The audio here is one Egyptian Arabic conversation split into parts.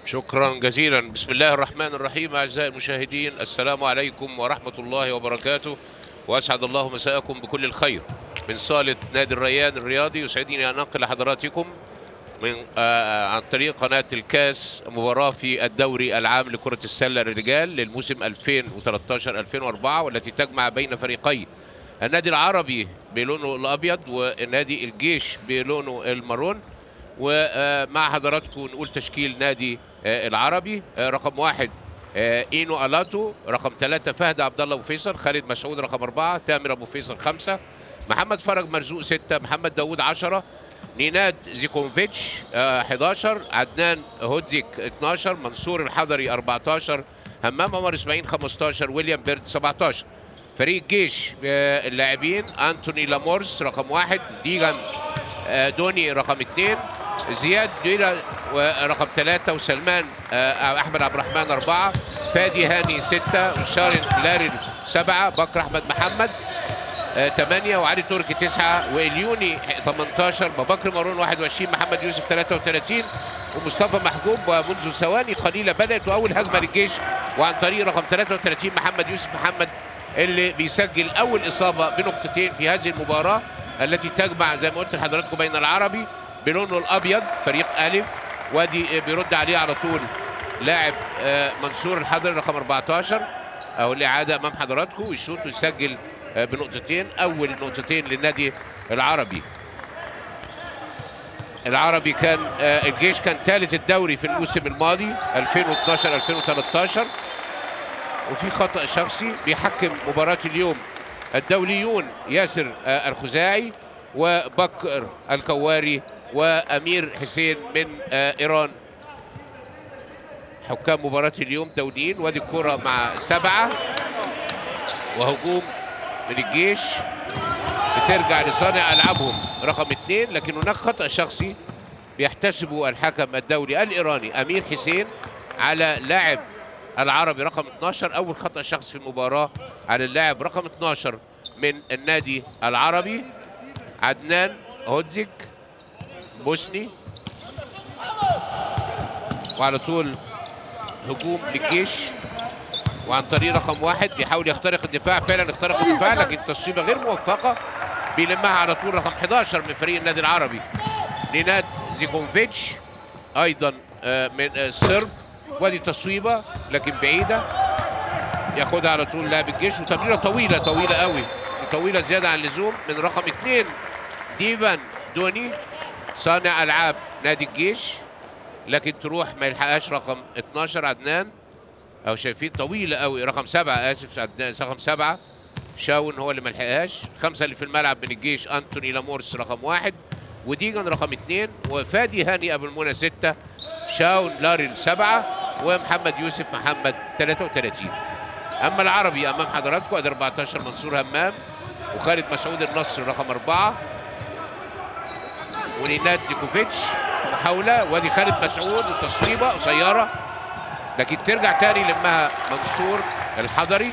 شكرا جزيلا بسم الله الرحمن الرحيم أعزائي المشاهدين السلام عليكم ورحمة الله وبركاته وأسعد الله مساءكم بكل الخير من صالة نادي الريان الرياضي يسعدني أن أنقل حضراتكم من آه عن طريق قناة الكاس مباراة في الدوري العام لكرة السلة للرجال للموسم 2013-2004 والتي تجمع بين فريقي النادي العربي بلونه الأبيض ونادي الجيش بلونه المارون ومع حضراتكم نقول تشكيل نادي العربي رقم واحد اينو الاتو رقم ثلاثة فهد عبد الله ابو فيصل خالد مسعود رقم أربعة تامر ابو فيصل خمسة محمد فرج مرزوق ستة محمد داوود عشرة نيناد زيكوفيتش 11 عدنان هودزيك 12 منصور الحضري 14 همام عمر اسماعيل 15 ويليام بيرد 17 فريق جيش اللاعبين انتوني لامورس رقم واحد ديجان دوني رقم اثنين زياد ديرا رقم ثلاثة وسلمان أحمد عبد الرحمن أربعة فادي هاني ستة وشارن لاري سبعة بكر أحمد محمد ثمانية وعلي تركي تسعة وإليوني 18 ببكر مارون 21 محمد يوسف 33 ومصطفى محجوب ومنذ ثواني قليلة بدأت وأول هجمة للجيش وعن طريق رقم 33 محمد يوسف محمد اللي بيسجل أول إصابة بنقطتين في هذه المباراة التي تجمع زي ما قلت لحضراتكم بين العربي بلونه الابيض فريق الف وادي بيرد عليه على طول لاعب منصور الحضري رقم 14 او الاعاده امام حضراتكم ويشوط ويسجل بنقطتين اول نقطتين للنادي العربي العربي كان الجيش كان ثالث الدوري في الموسم الماضي 2012 2013 وفي خطا شخصي بيحكم مباراه اليوم الدوليون ياسر الخزاعي وبكر الكواري وامير حسين من ايران حكام مباراه اليوم دوليين وادي الكره مع سبعه وهجوم من الجيش بترجع لصانع العابهم رقم اثنين لكن هناك خطا شخصي بيحتسبه الحكم الدولي الايراني امير حسين على لاعب العربي رقم 12 اول خطا شخص في المباراه على اللاعب رقم 12 من النادي العربي عدنان هودزيك بوسني وعلى طول هجوم للجيش وعن طريق رقم واحد بيحاول يخترق الدفاع فعلا اخترق الدفاع لكن تصويبه غير موفقه بيلمها على طول رقم 11 من فريق النادي العربي نيناد زيكوفيتش ايضا من السرب وادي تصويبه لكن بعيده ياخدها على طول لاعب الجيش وتمريره طويله طويله قوي طويله زياده عن اللزوم من رقم اثنين ديفان دوني صانع العاب نادي الجيش لكن تروح ما يلحقهاش رقم 12 عدنان او شايفين طويله قوي رقم سبعه اسف عدنان رقم سبعه شاون هو اللي ما لحقهاش خمسه اللي في الملعب من الجيش انتوني لامورس رقم واحد وديجان رقم اثنين وفادي هاني ابو المنى سته شاون لاريل سبعه ومحمد يوسف محمد 33 اما العربي امام حضراتكم ادي 14 منصور همام وخالد مسعود النصر رقم اربعه ونينات زيكوفيتش محاوله وادي خالد مسعود وتصويبه قصيره لكن ترجع تاني لمها منصور الحضري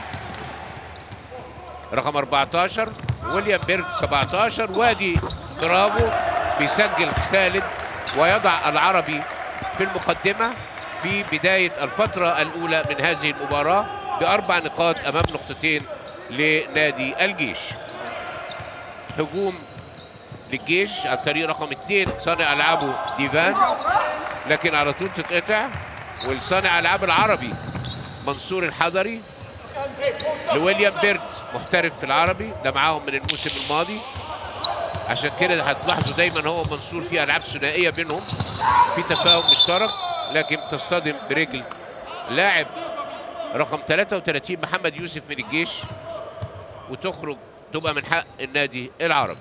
رقم 14 ويليام بيرد 17 وادي برافو بيسجل خالد ويضع العربي في المقدمه في بدايه الفتره الاولى من هذه المباراه باربع نقاط امام نقطتين لنادي الجيش هجوم للجيش عن طريق رقم اثنين صانع العابه ديفان لكن على طول تتقطع والصانع العاب العربي منصور الحضري لويليام بيرد محترف في العربي ده معاهم من الموسم الماضي عشان كده هتلاحظوا دايما هو منصور في العاب ثنائيه بينهم في تفاهم مشترك لكن تصطدم برجل لاعب رقم 33 محمد يوسف من الجيش وتخرج تبقى من حق النادي العربي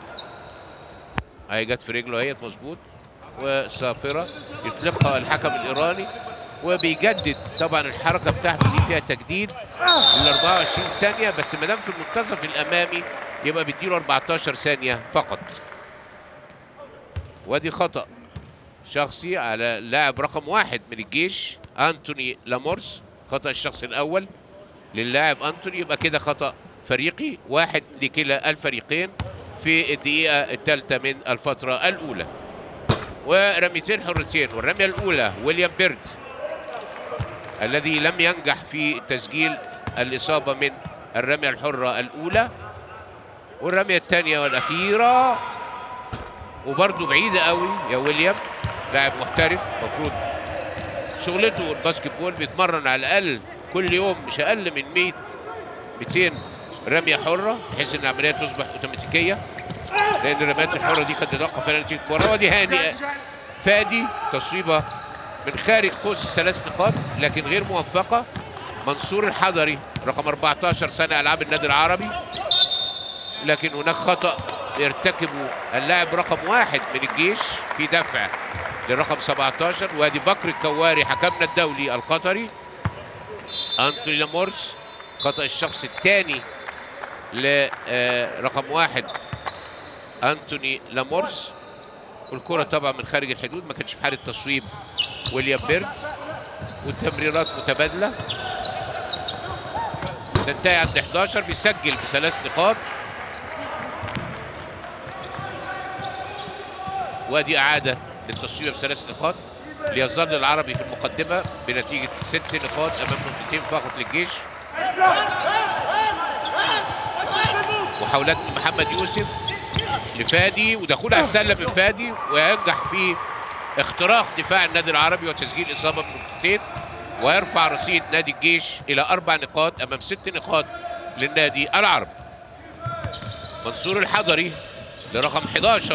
اهي جت في رجله اهيت مظبوط وصافره يطلقها الحكم الايراني وبيجدد طبعا الحركه بتاعته دي فيها تجديد ل 24 ثانيه بس ما دام في المنتصف الامامي يبقى بيديله 14 ثانيه فقط وادي خطا شخصي على اللاعب رقم واحد من الجيش انتوني لامورس خطا الشخص الاول للاعب انتوني يبقى كده خطا فريقي واحد لكلا الفريقين في الدقيقه الثالثه من الفتره الاولى ورميتين حرتين والرميه الاولى ويليام بيرد الذي لم ينجح في تسجيل الإصابة من الرمية الحرة الأولى والرمية الثانية والأخيرة وبرضه بعيدة قوي يا ويليام لاعب محترف المفروض شغلته الباسكت بول بيتمرن على الأقل كل يوم مش أقل من 100 200 رمية حرة بحيث إن العملية تصبح أوتوماتيكية لأن الرميات الحرة دي قد تتوقف على نتيجة المباراة ودي هاني فادي تصويبة من خارج قوس الثلاث نقاط لكن غير موفقة منصور الحضري رقم 14 سنة ألعاب النادي العربي لكن هناك خطأ يرتكبه اللاعب رقم واحد من الجيش في دفع للرقم 17 وادي بكر الكواري حكمنا الدولي القطري أنتوني لامورس خطأ الشخص الثاني لرقم واحد أنتوني لامورس والكرة طبعا من خارج الحدود ما كانش في حالة تصويب ويليام بيرد والتمريرات متبادلة تنتهي عند 11 بيسجل بثلاث نقاط وادي إعادة للتصويب بثلاث نقاط ليظل العربي في المقدمة بنتيجة ست نقاط أمام نقطتين فقط للجيش محاولات من محمد يوسف لفادي ودخول على السله من فادي وينجح في اختراق دفاع النادي العربي وتسجيل اصابه من نقطتين ويرفع رصيد نادي الجيش الى اربع نقاط امام ست نقاط للنادي العربي. منصور الحضري لرقم 11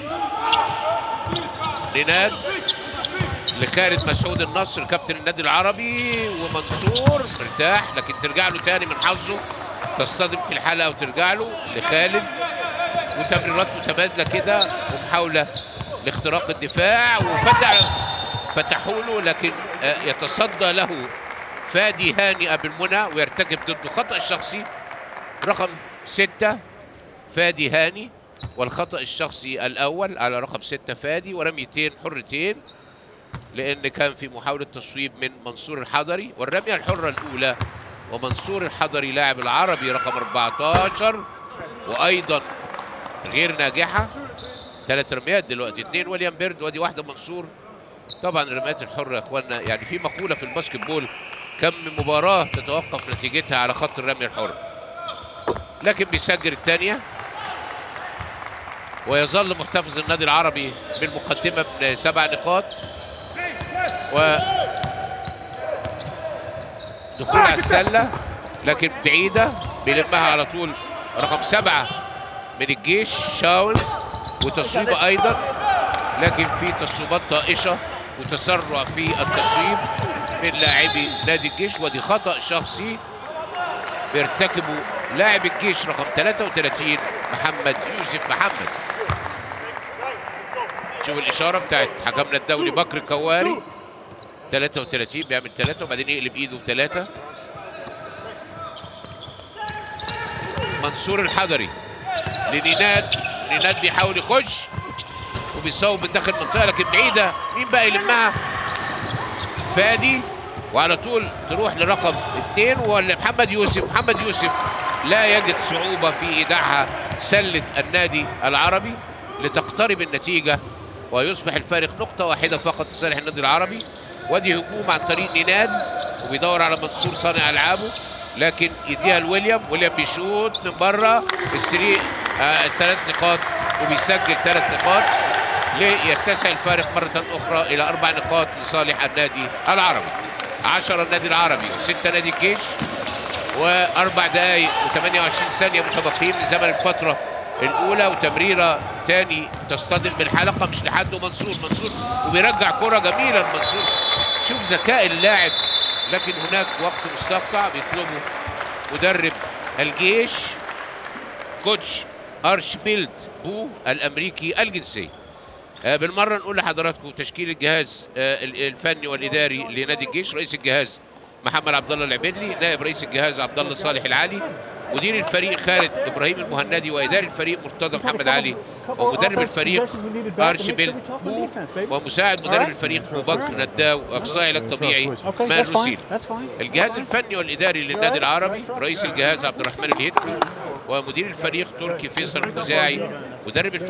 لناد لخالد مسعود النصر كابتن النادي العربي ومنصور مرتاح لكن ترجع له تاني من حظه تصطدم في الحلقه وترجع له لخالد وتمريرات متبادله كده ومحاوله لاختراق الدفاع وفتح فتحوا له لكن آه، يتصدى له فادي هاني ابو المنى ويرتكب ضده خطا شخصي رقم ستة فادي هاني والخطا الشخصي الاول على رقم ستة فادي ورميتين حرتين لان كان في محاوله تصويب من منصور الحضري والرميه الحره الاولى ومنصور الحضري لاعب العربي رقم 14 وايضا غير ناجحه ثلاث رميات دلوقتي اثنين ويليام بيرد وادي واحده منصور طبعا الرميات الحره يا اخوانا يعني في مقوله في الباسكت بول كم من مباراه تتوقف نتيجتها على خط الرميه الحره لكن بيسجل الثانيه ويظل محتفظ النادي العربي بالمقدمه بسبع نقاط و دخول على السله لكن بعيده بيلمها على طول رقم سبعه من الجيش شاول وتصويبه ايضا لكن في تصويبات طائشه وتسرع في التصويب من لاعبي نادي الجيش ودي خطا شخصي بيرتكبه لاعب الجيش رقم 33 محمد يوسف محمد شوف الاشاره بتاعت حكمنا الدولي بكر الكواري 33 بيعمل ثلاثة وبعدين يقلب ايده ثلاثة منصور الحضري لنيناد نيناد بيحاول يخش وبيصوب من داخل المنطقة لكن بعيدة مين بقى يلمها فادي وعلى طول تروح لرقم اثنين ولا محمد يوسف محمد يوسف لا يجد صعوبة في إيداعها سلة النادي العربي لتقترب النتيجة ويصبح الفارق نقطة واحدة فقط لصالح النادي العربي وادي هجوم عن طريق نيناد وبيدور على منصور صانع ألعابه لكن يديها لويليام ويليام بيشوط من بره السري آه ثلاث نقاط وبيسجل ثلاث نقاط ليتسع الفارق مرة أخرى إلى أربع نقاط لصالح النادي العربي عشرة النادي العربي وستة نادي الجيش وأربع دقايق و28 ثانية متبقيين من زمن الفترة الأولى وتمريرة تاني تصطدم بالحلقة مش لحد منصور منصور وبيرجع كرة جميلة لمنصور شوف ذكاء اللاعب لكن هناك وقت مستقطع بيطلبه مدرب الجيش كوتش ارشبيلد بو الامريكي الجنسيه آه، بالمره نقول لحضراتكم تشكيل الجهاز آه، الفني والاداري لنادي الجيش رئيس الجهاز محمد عبد الله العبيدلي نائب رئيس الجهاز عبد الله صالح العالي مدير الفريق خالد ابراهيم المهندي واداري الفريق مرتضى محمد علي ومدرب الفريق ارشبيلد بو ومساعد مدرب الفريق ابو بكر نداو واقصائي علاج طبيعي مان روسيل الجهاز الفني والاداري للنادي العربي رئيس الجهاز عبد الرحمن الهدكو ومدير الفريق تركي فيصل الخزاعي مدرب الفريق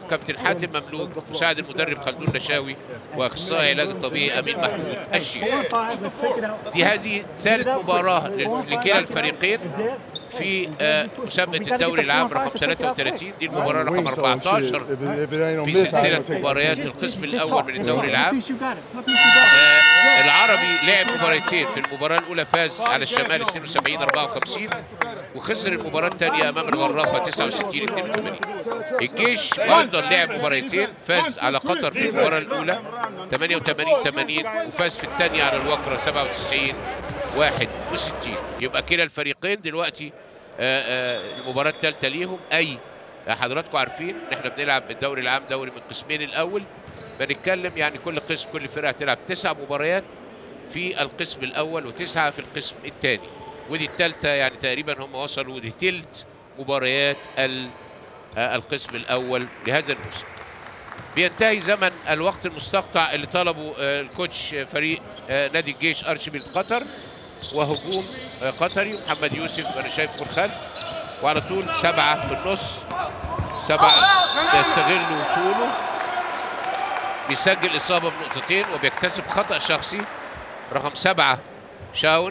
كابتن حاتم مملوك مساعد المدرب خلدون نشاوي واخصائي علاج الطبيعي امين محمود الشيخ دي هذه ثالث مباراه لل- لكلا الفريقين في آه، مسابقه الدوري العام رقم 33 دي المباراه رقم 14 في سلسله مباريات القسم الاول من الدوري العام آه، العربي لعب مباراتين في المباراة الأولى فاز على الشمال 72 54 وخسر المباراة الثانية أمام الغرافة 69 82 الجيش أيضا لعب مباراتين فاز على قطر في المباراة الأولى 88 80 وفاز في الثانية على الوكرة 97 61 يبقى كلا الفريقين دلوقتي آه، آه، المباراة الثالثة ليهم أي حضراتكم عارفين ان احنا بنلعب الدوري العام دوري من قسمين الاول بنتكلم يعني كل قسم كل فرقه تلعب تسع مباريات في القسم الاول وتسعه في القسم الثاني ودي الثالثه يعني تقريبا هم وصلوا لثلث مباريات ال- آه، القسم الاول لهذا الموسم بينتهي زمن الوقت المستقطع اللي طلبه آه، الكوتش آه، فريق آه، نادي الجيش ارشبيل قطر وهجوم آه، قطري محمد يوسف انا شايفه الخلف وعلى طول سبعه في النص سبعه يستغلوا طوله بيسجل اصابه بنقطتين وبيكتسب خطا شخصي رقم سبعه شاون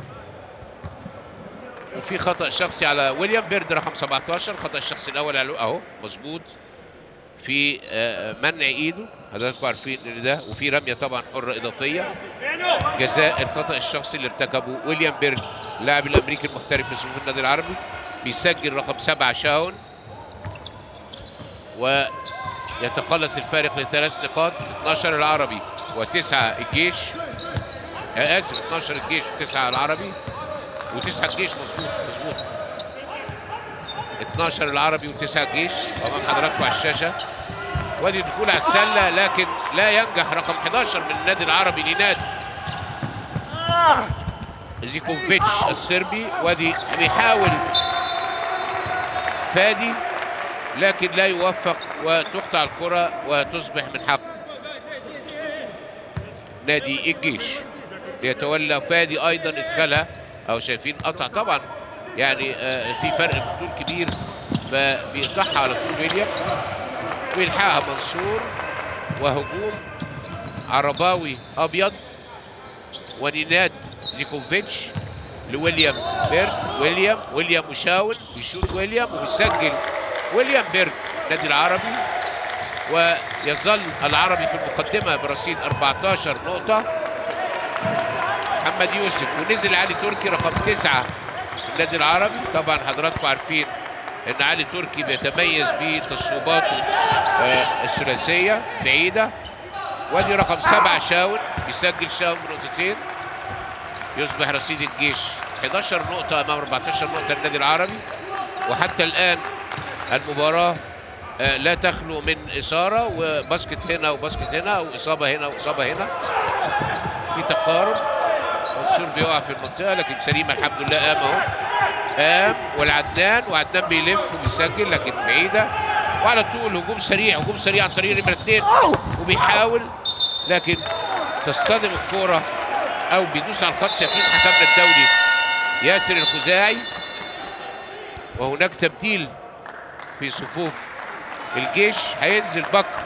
وفي خطا شخصي على ويليام بيرد رقم 17 الخطا الشخصي الاول على اهو مظبوط في آه، منع ايده حضراتكم عارفين ان ده وفي رميه طبعا حره اضافيه جزاء الخطا الشخصي اللي ارتكبه ويليام بيرد اللاعب الامريكي المحترف في صفوف النادي العربي بيسجل رقم سبعه شاون ويتقلص الفارق لثلاث نقاط 12 العربي وتسعه الجيش آه، اسف 12 الجيش وتسعه العربي وتسعه الجيش مظبوط مظبوط 12 العربي وتسعه الجيش امام حضراتكم على الشاشه وادي دخول على السله لكن لا ينجح رقم 11 من النادي العربي نيناد زيكوفيتش الصربي وادي بيحاول فادي لكن لا يوفق وتقطع الكرة وتصبح من حق نادي الجيش ليتولى فادي ايضا ادخالها او شايفين قطع طبعا يعني آه، في فرق في الطول كبير فبيقطعها على طول ويليام ويلحقها منصور وهجوم عرباوي ابيض ونيناد زيكوفيتش لويليام بيرد ويليام ويليام مشاون بيشوط ويليام وبيسجل ويليام بيرد النادي العربي ويظل العربي في المقدمة برصيد 14 نقطة محمد يوسف ونزل علي تركي رقم تسعة في النادي العربي طبعا حضراتكم عارفين ان علي تركي بيتميز بتصويباته آه، الثلاثية بعيدة وادي رقم سبعة شاون بيسجل شاون بنقطتين يصبح رصيد الجيش 11 نقطة أمام 14 نقطة النادي العربي وحتى الآن المباراة آه، لا تخلو من إثارة وباسكت هنا وباسكت هنا وإصابة هنا وإصابة هنا في تقارب منصور بيقع في المنطقة لكن سليمة الحمد لله قام أهو قام والعدنان وعدنان بيلف وبيسجل لكن بعيدة وعلى طول هجوم سريع هجوم سريع عن طريق نمرة اثنين وبيحاول لكن تصطدم الكورة أو بيدوس على الخط شايفين حكمنا الدولي ياسر الخزاعي وهناك تبديل في صفوف الجيش هينزل بكر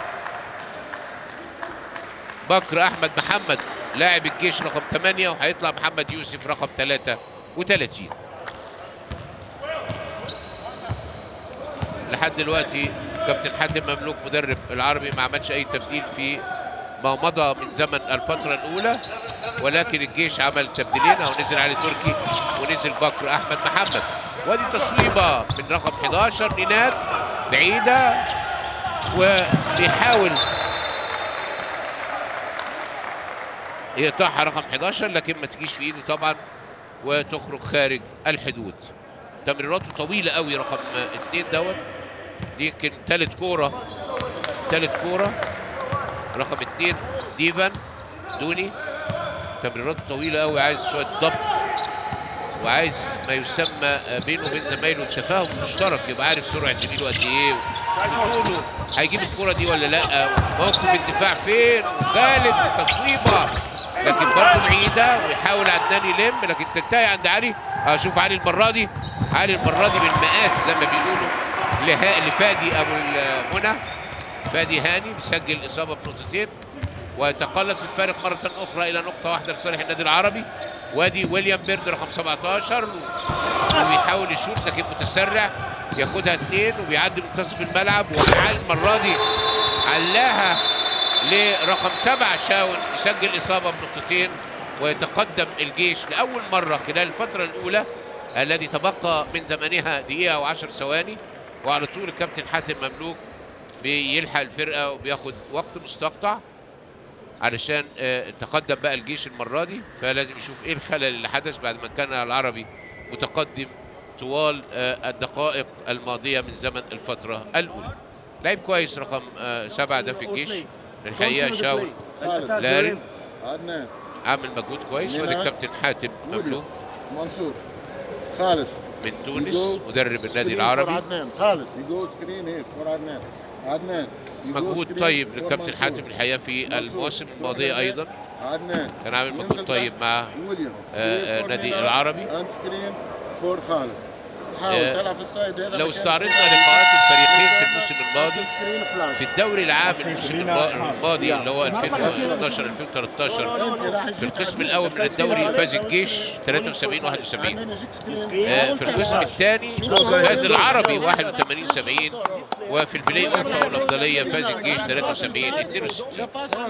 بكر احمد محمد لاعب الجيش رقم 8 وهيطلع محمد يوسف رقم 33 لحد دلوقتي كابتن حاتم مملوك مدرب العربي ما عملش اي تبديل في ما مضى من زمن الفترة الأولى ولكن الجيش عمل تبديلين أو نزل علي تركي ونزل بكر أحمد محمد وادي تصويبة من رقم 11 نينات بعيدة وبيحاول يقطعها رقم 11 لكن ما تجيش في ايده طبعا وتخرج خارج الحدود تمريراته طويلة قوي رقم اثنين دوت دي يمكن ثالث كورة ثالث كورة رقم اثنين ديفان دوني تمريراته طويلة قوي عايز شوية ضبط وعايز ما يسمى بينه وبين زمايله التفاهم مشترك يبقى عارف سرعة زميله قد ايه وطوله هيجيب الكرة دي ولا لا موقف الدفاع فين وخالد تصويبة لكن برضه بعيدة ويحاول عدنان يلم لكن تنتهي عند علي اشوف علي المرة دي علي المرة دي بالمقاس زي ما بيقولوا لها- لفادي ابو المنى فادي هاني بيسجل اصابه بنقطتين ويتقلص الفارق مره اخرى الى نقطه واحده لصالح النادي العربي وادي ويليام بيرد رقم 17 وبيحاول يشوط لكن متسرع ياخدها اثنين وبيعدي منتصف الملعب ومعاه المره دي علاها لرقم سبعة شاون يسجل إصابة بنقطتين ويتقدم الجيش لأول مرة خلال الفترة الأولى الذي تبقى من زمنها دقيقة وعشر ثواني وعلى طول الكابتن حاتم مملوك بيلحق الفرقة وبياخد وقت مستقطع علشان آه، تقدم بقى الجيش المرة دي فلازم يشوف ايه الخلل اللي حدث بعد ما كان العربي متقدم طوال آه، الدقائق الماضية من زمن الفترة الأولى لعيب كويس رقم آه، سبعة ده في الجيش الحقيقة شاول لارن عدنان عامل مجهود كويس وادي الكابتن حاتم مملوك منصور خالد من تونس مدرب النادي العربي عدنان خالد يجو سكرين هيك فور عدنان عدنان you go مجهود screen طيب for للكابتن منصور. حاتم الحقيقه في منصور. المواسم فور الماضيه هنا. ايضا عدنان كان عامل ينزل مجهود طيب تحت. مع ويليام آه، آه، سكرين فور نادي هنا. العربي. اند سكرين فور خالد حاول آه، تلعب في السايد هذا لو مكان استعرضنا سكرين. لقاءات الفريقين في الموسم الماضي سكرين فلاش في الدوري العام الموسم الم- الماضي اللي هو 2012 2013 انت راح في القسم الاول من الدوري فاز الجيش 73 71 عدنان يجيك سكرين آه، في القسم الثاني فاز العربي 81 70 وفي البلاي اوف او الافضليه فاز الجيش 73 62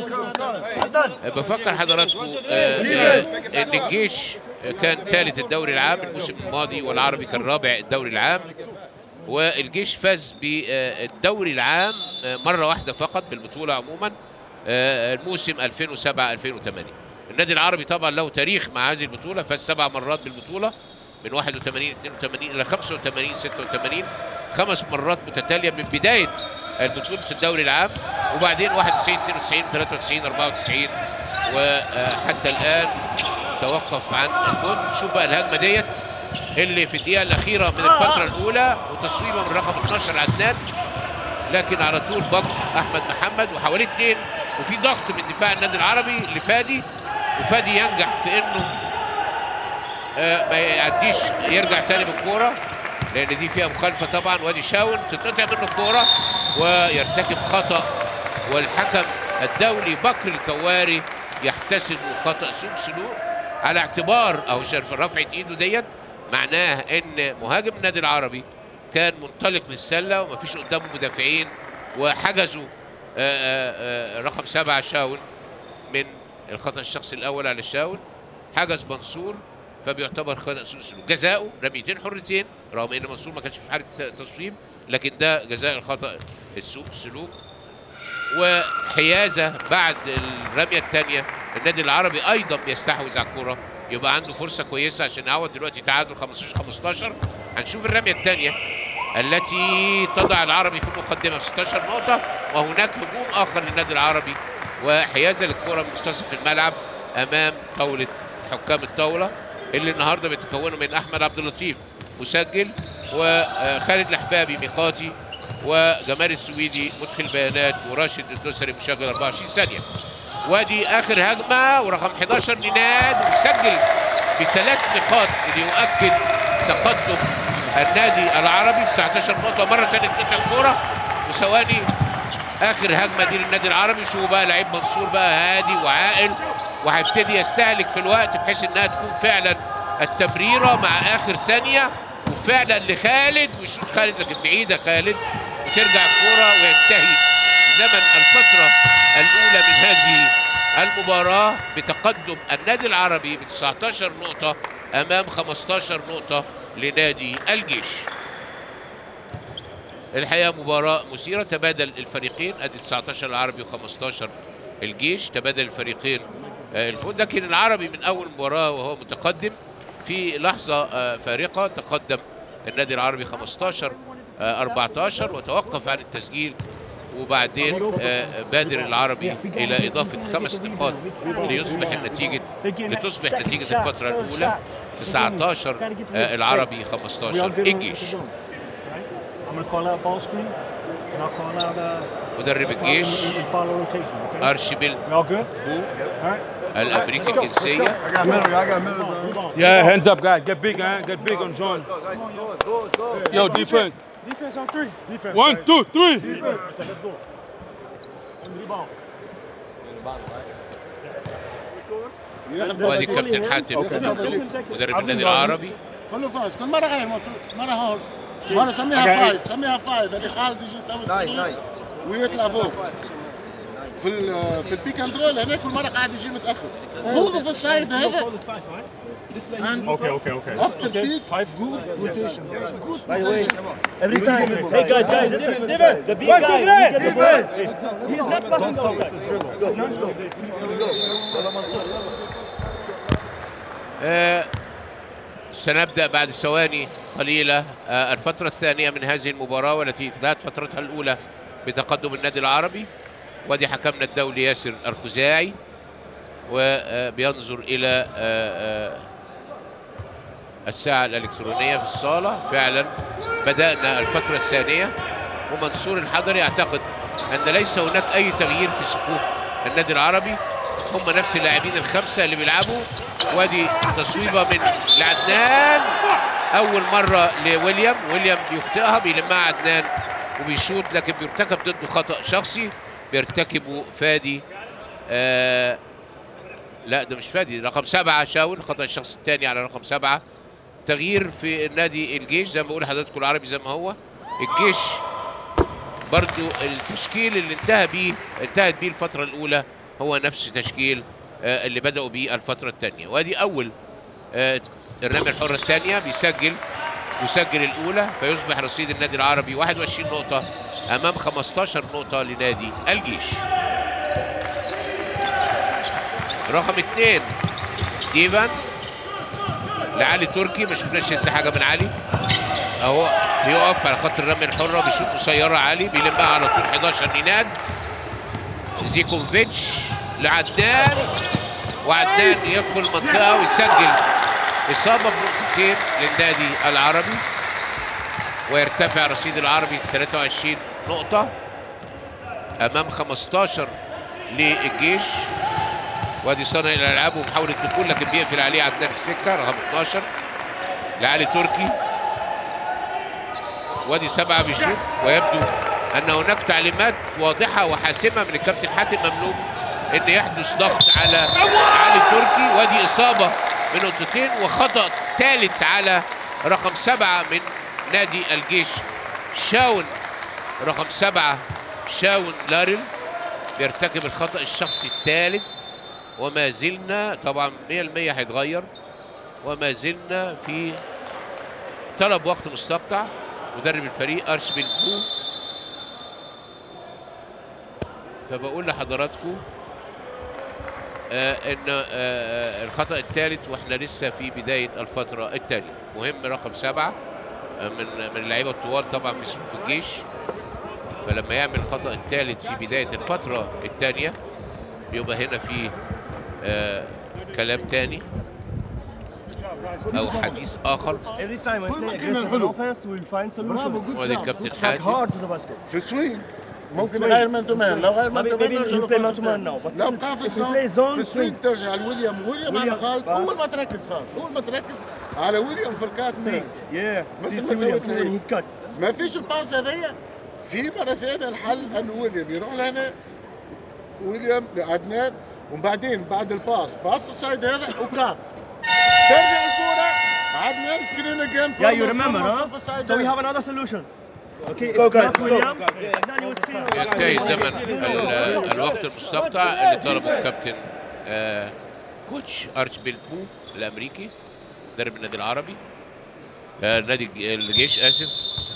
آه، بفكر حضراتكم آه، آه، ان الجيش كان ثالث الدوري العام الموسم الماضي والعربي كان رابع الدوري العام والجيش فاز بالدوري العام آه، مره واحده فقط بالبطوله عموما آه، الموسم 2007 2008 النادي العربي طبعا له تاريخ مع هذه البطوله فاز سبع مرات بالبطوله من 81 82 الى 85 86 خمس مرات متتاليه من بدايه البطوله الدوري العام وبعدين 91 92 93 94 وحتى الان توقف عن الجول نشوف بقى الهجمه ديت اللي في الدقيقه الاخيره من الفتره الاولى وتصويبه من رقم 12 عدنان لكن على طول بط احمد محمد وحواليه اثنين وفي ضغط من دفاع النادي العربي لفادي وفادي ينجح في انه آه، ما يعديش يرجع تاني بالكوره لان دي فيها مخالفه طبعا وادي شاون تتقطع منه الكوره ويرتكب خطا والحكم الدولي بكر الكواري يحتسب خطا سوء سلوك على اعتبار او شايف رفعه ايده ديت معناه ان مهاجم النادي العربي كان منطلق للسله ومفيش قدامه مدافعين وحجزوا آه، آه، آه، رقم سبعه شاون من الخطا الشخصي الاول على شاون حجز منصور فبيعتبر خطا سوء سلوك جزاؤه رميتين حرتين رغم ان منصور ما كانش في حاله تصويب لكن ده جزاء الخطا السوء سلوك وحيازه بعد الرميه الثانيه النادي العربي ايضا بيستحوذ على الكره يبقى عنده فرصه كويسه عشان يعوض دلوقتي تعادل 15 15 هنشوف الرميه الثانيه التي تضع العربي في المقدمه ب 16 نقطه وهناك هجوم اخر للنادي العربي وحيازه للكره من منتصف الملعب امام طاوله حكام الطاوله اللي النهارده بيتكونوا من احمد عبد اللطيف مسجل وخالد الحبابي ميقاتي وجمال السويدي مدخل بيانات وراشد الدوسري مشغل 24 ثانيه وادي اخر هجمه ورقم 11 نيناد وسجل بثلاث نقاط ليؤكد تقدم النادي العربي 19 نقطه مره ثانيه تقطع الكوره وثواني اخر هجمه دي للنادي العربي شوفوا بقى لعيب منصور بقى هادي وعاقل وهيبتدي يستهلك في الوقت بحيث انها تكون فعلا التمريره مع اخر ثانيه وفعلا لخالد ويشوط خالد لكن بعيده خالد وترجع الكوره وينتهي زمن الفتره الاولى من هذه المباراه بتقدم النادي العربي ب 19 نقطه امام 15 نقطه لنادي الجيش. الحقيقه مباراه مثيره تبادل الفريقين ادي 19 العربي و15 الجيش تبادل الفريقين آه، الفوز لكن العربي من اول مباراه وهو متقدم في لحظه آه، فارقه تقدم النادي العربي 15 آه، 14 وتوقف عن التسجيل وبعدين آه، بادر العربي الى اضافه خمس نقاط ليصبح النتيجه لتصبح نتيجه الفتره الاولى 19 آه، العربي 15 الجيش I'm going to call out ball screen, and I'll call out uh, مدرب الجيش and follow rotation. Okay? ارشبيل We all good? بو All right. الامريكي الجنسيه I got middle, I got middle zone. Move on. Yeah, hands up, guys. Get big, huh? Get big on John. Yo, defense. Defense on three. Defense. One, two, three. Defense. Let's go. And rebound. ياخذ وادي بالك. الكابتن حاتم أوكي. مدرب النادي العربي خلوا فاز كل مره غير مصر مره هولز مره سميها فايف سميها فايف اللي خالد يجي يسوي ناين سكرين ناين ويطلع فوق في ال في البيك اند رول هناك كل مره قاعد يجي متاخر خذوا في السايد هذا Call is five, right? and Okay, okay, okay. after peak good position good By the way, position every time. Hey guys, guys, listen. The big guy. he get the ball. He's not passing outside. No, no. آه، سنبدأ بعد ثواني قليلة آه، الفترة الثانية من هذه المباراة والتي انتهت فترتها الأولى بتقدم النادي العربي وادي حكمنا الدولي ياسر الخزاعي وبينظر إلى آه، آه، الساعة الإلكترونية في الصالة فعلا بدأنا الفترة الثانية ومنصور الحضري يعتقد أن ليس هناك أي تغيير في صفوف النادي العربي هم نفس اللاعبين الخمسة اللي بيلعبوا وادي تصويبة من لعدنان أول مرة لويليام ويليام بيخطئها بيلمها عدنان وبيشوط لكن بيرتكب ضده خطأ شخصي بيرتكبه فادي آه لا ده مش فادي رقم سبعة شاول خطأ الشخص الثاني على رقم سبعة تغيير في النادي الجيش زي ما بقول لحضراتكم العربي زي ما هو الجيش برضو التشكيل اللي انتهى بيه انتهت بيه الفترة الأولى هو نفس تشكيل آه، اللي بدأوا بيه الفترة الثانية وادي أول آه، الرمية الحرة الثانية بيسجل يسجل الأولى فيصبح رصيد النادي العربي 21 نقطة أمام 15 نقطة لنادي الجيش رقم اثنين ديفان لعلي تركي ما شفناش لسه حاجة من علي اهو بيقف على خط الرمي الحرة بيشوط قصيرة علي بيلمها على طول 11 نيناد زيكوفيتش لعدنان وعدنان يدخل المنطقة ويسجل إصابة بنقطتين للنادي العربي ويرتفع رصيد العربي 23 نقطة أمام 15 للجيش وادي صانع الألعاب ومحاولة دخول لكن بيقفل عليه عدنان السكة رقم 12 لعلي تركي وادي سبعة بيشوط ويبدو أن هناك تعليمات واضحة وحاسمة من الكابتن حاتم مملوك أن يحدث ضغط على علي تركي وادي إصابة بنقطتين وخطأ ثالث على رقم سبعة من نادي الجيش شاون رقم سبعة شاون لارل بيرتكب الخطأ الشخصي الثالث وما زلنا طبعا 100% هيتغير وما زلنا في طلب وقت مستقطع مدرب الفريق ارشبيل بو فبقول لحضراتكم آه ان آه آه، الخطا الثالث واحنا لسه في بدايه الفتره الثانيه مهم رقم سبعه آه، من من اللعيبه الطوال طبعا في صفوف الجيش فلما يعمل الخطا الثالث في بدايه الفتره الثانيه يبقى هنا في آه كلام تاني او حديث اخر Every time I كل ما play كنا aggressive نقوله. offense, we'll find برافو solutions. جود وادي جاب الكابتن Attack حاتم hard to the basket. في سوينج ممكن swing. يغير مان تو مان لو غير مان Maybe- تو مان maybe نرجع we play له man to man now, but لو if- بقى في if we الزون play zone, في السوينج swing. ترجع لويليام ويليام على ويليام، خالد بس. اول ما تركز خالد اول ما تركز على ويليام في الكات See, yeah. مثل See, ما see William, سويت see when he cut. ما فيش الباس هذيا في مرة ثانية الحل أن ويليام يروح لهنا ويليام لعدنان وبعدين بعد الباس باص السايد هذا وكاب ترجع الكورة عدنان سكرين اجين Yeah, you remember, huh? So we have another solution. Okay, go, if guys, not go. William, then you would screen. ينتهي زمن ال- الوقت المستقطع اللي طلبه الكابتن آه، كوتش ارشبيل بو الامريكي مدرب النادي العربي آه، نادي الج- الجيش اسف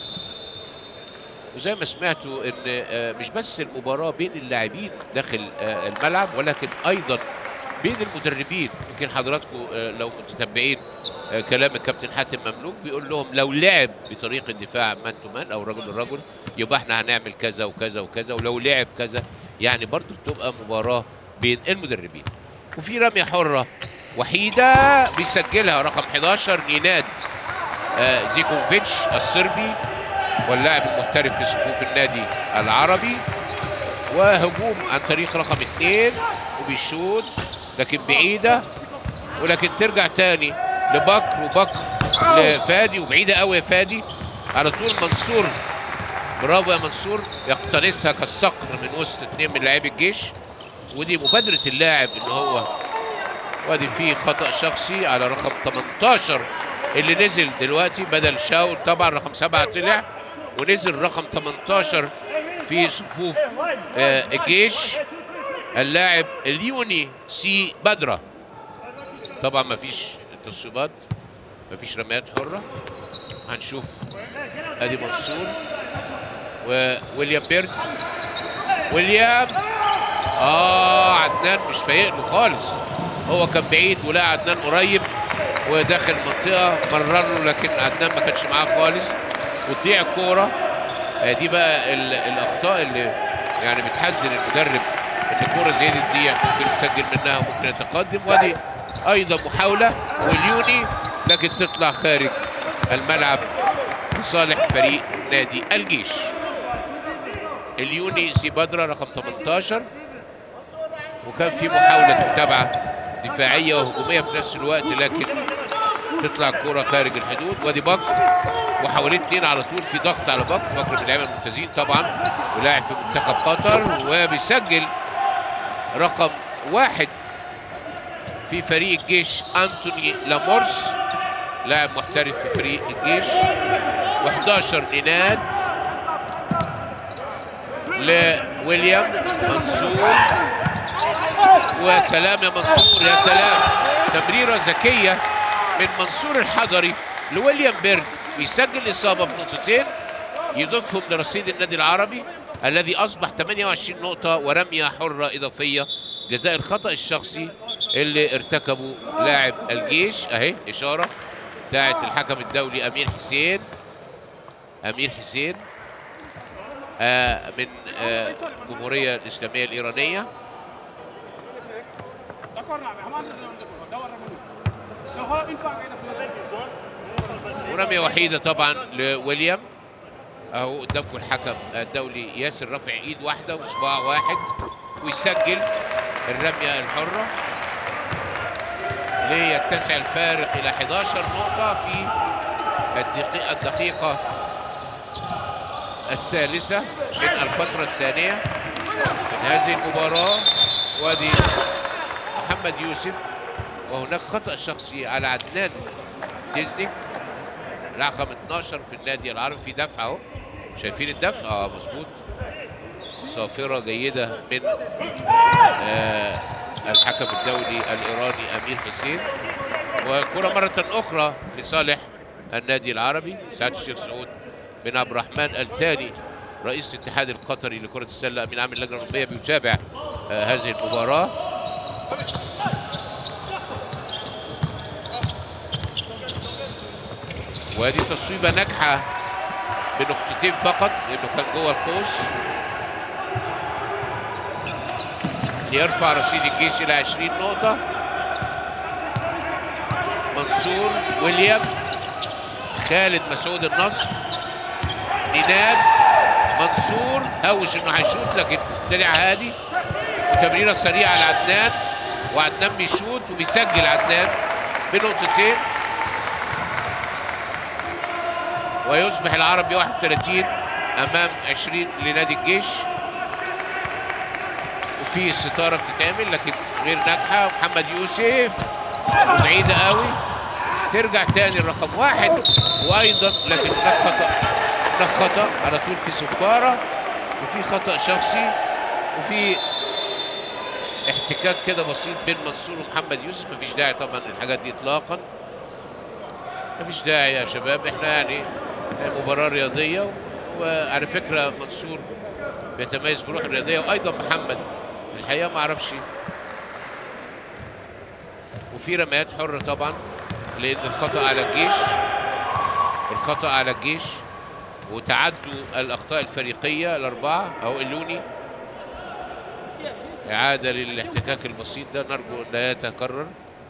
وزي ما سمعتوا ان آه، مش بس المباراه بين اللاعبين داخل آه، الملعب ولكن ايضا بين المدربين يمكن حضراتكم آه، لو كنتوا متابعين آه، كلام الكابتن حاتم مملوك بيقول لهم لو لعب بطريقه الدفاع مان تو مان او رجل لرجل يبقى احنا هنعمل كذا وكذا وكذا ولو لعب كذا يعني برضو بتبقى مباراه بين المدربين وفي رميه حره وحيده بيسجلها رقم 11 نيناد آه، زيكوفيتش الصربي واللاعب المحترف في صفوف النادي العربي وهجوم عن طريق رقم اثنين وبيشوط لكن بعيدة ولكن ترجع تاني لبكر وبكر لفادي وبعيدة قوي يا فادي على طول منصور برافو يا منصور يقتنصها كالصقر من وسط اثنين من لاعبي الجيش ودي مبادرة اللاعب ان هو وادي فيه خطأ شخصي على رقم 18 اللي نزل دلوقتي بدل شاول طبعا رقم سبعة طلع ونزل رقم 18 في صفوف آه، الجيش اللاعب اليوني سي بدرة طبعا مفيش تصويبات مفيش رميات حرة هنشوف ادي منصور وويليام بيرد ويليام اه عدنان مش فايق له خالص هو كان بعيد ولقى عدنان قريب وداخل المنطقه مرر له لكن عدنان ما كانش معاه خالص وتضيع الكوره آه دي بقى ال- الاخطاء اللي يعني بتحذر المدرب ان الكوره زي دي تضيع ممكن يسجل منها وممكن يتقدم وادي ايضا محاوله واليوني لكن تطلع خارج الملعب لصالح فريق نادي الجيش اليوني سي بدرة رقم 18 وكان في محاولة متابعة دفاعية وهجومية في نفس الوقت لكن تطلع الكرة خارج الحدود وادي بكر وحوالين اتنين على طول في ضغط على بكر بكر من اللعيبة الممتازين طبعا ولاعب في منتخب قطر وبيسجل رقم واحد في فريق الجيش انتوني لامورس لاعب محترف في فريق الجيش و11 نيناد لويليام منصور وسلام يا منصور يا سلام تمريره ذكيه من منصور الحضري لويليام بيرد بيسجل اصابه بنقطتين يضيفهم لرصيد النادي العربي الذي اصبح 28 نقطه ورميه حره اضافيه جزاء الخطا الشخصي اللي ارتكبه لاعب الجيش اهي اشاره بتاعت الحكم الدولي امير حسين امير حسين آه من آه الجمهوريه الاسلاميه الايرانيه ورميه وحيده طبعا لويليام اهو قدامكم الحكم الدولي ياسر رافع ايد واحده وصباع واحد ويسجل الرميه الحره ليتسع الفارق الى 11 نقطه في الدقيقه الدقيقه الثالثه من الفتره الثانيه من هذه المباراه وادي محمد يوسف وهناك خطا شخصي على عدنان ديزنيك رقم 12 في النادي العربي في دفع اهو شايفين الدفع اه مظبوط صافره جيده من آه الحكم الدولي الايراني امير حسين وكره مره اخرى لصالح النادي العربي سعاده الشيخ سعود بن عبد الرحمن الثاني رئيس الاتحاد القطري لكره السله امين عام اللجنه الاولمبيه بيتابع آه هذه المباراه وهذه تصويبه ناجحه بنقطتين فقط لانه كان جوه القوس ليرفع رصيد الجيش الى 20 نقطه منصور ويليام خالد مسعود النصر نيناد منصور هوش انه هيشوط لكن طلع هادي وتمريره سريعه لعدنان وعدنان بيشوط وبيسجل عدنان بنقطتين ويصبح العربي 31 امام 20 لنادي الجيش وفي ستاره بتتعمل لكن غير ناجحه محمد يوسف بعيده قوي ترجع تاني الرقم واحد وايضا لكن هناك خطا هناك خطا على طول في صفاره وفي خطا شخصي وفي احتكاك كده بسيط بين منصور ومحمد يوسف مفيش داعي طبعا للحاجات دي اطلاقا مفيش داعي يا شباب احنا يعني مباراه رياضيه وعلى فكره منصور بيتميز بروح الرياضيه وايضا محمد الحقيقه ما اعرفش وفي رميات حره طبعا لان الخطا على الجيش الخطا على الجيش وتعدوا الاخطاء الفريقيه الاربعه اهو اللوني اعاده للاحتكاك البسيط ده نرجو ان لا يتكرر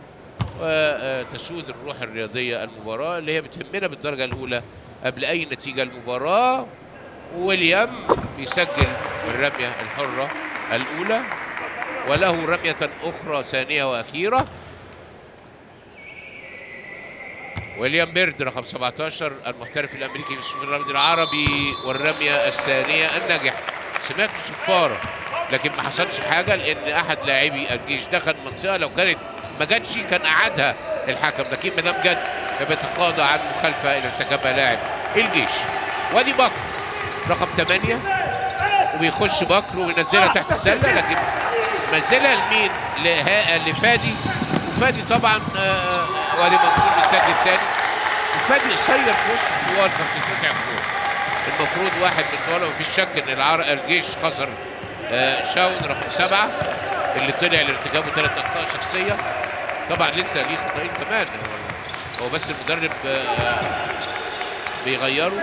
وتسود الروح الرياضيه المباراه اللي هي بتهمنا بالدرجه الاولى قبل اي نتيجه المباراه ويليام بيسجل الرميه الحره الاولى وله رميه اخرى ثانيه واخيره ويليام بيرد رقم 17 المحترف الامريكي في الشوط الرمي العربي والرميه الثانيه الناجحه سمعت صفاره لكن ما حصلش حاجه لان احد لاعبي الجيش دخل المنطقه لو كانت ما جاتش كان اعادها الحكم لكن ما دام جت فبيتقاضى عن مخالفه اللي ارتكبها لاعب الجيش وادي بكر رقم 8 وبيخش بكر وينزلها تحت السله لكن نزلها لمين؟ لها- لفادي وفادي طبعا آه، وادي منصور بيسجل تاني وفادي قصير في وسط الطوال فبتتقطع الكوره المفروض واحد من طوال ومفيش شك ان العر... الجيش خسر آه، شاون رقم سبعه اللي طلع لارتكابه ثلاث اخطاء شخصيه طبعا لسه ليه خطأين كمان هو- هو بس المدرب آه، بيغيره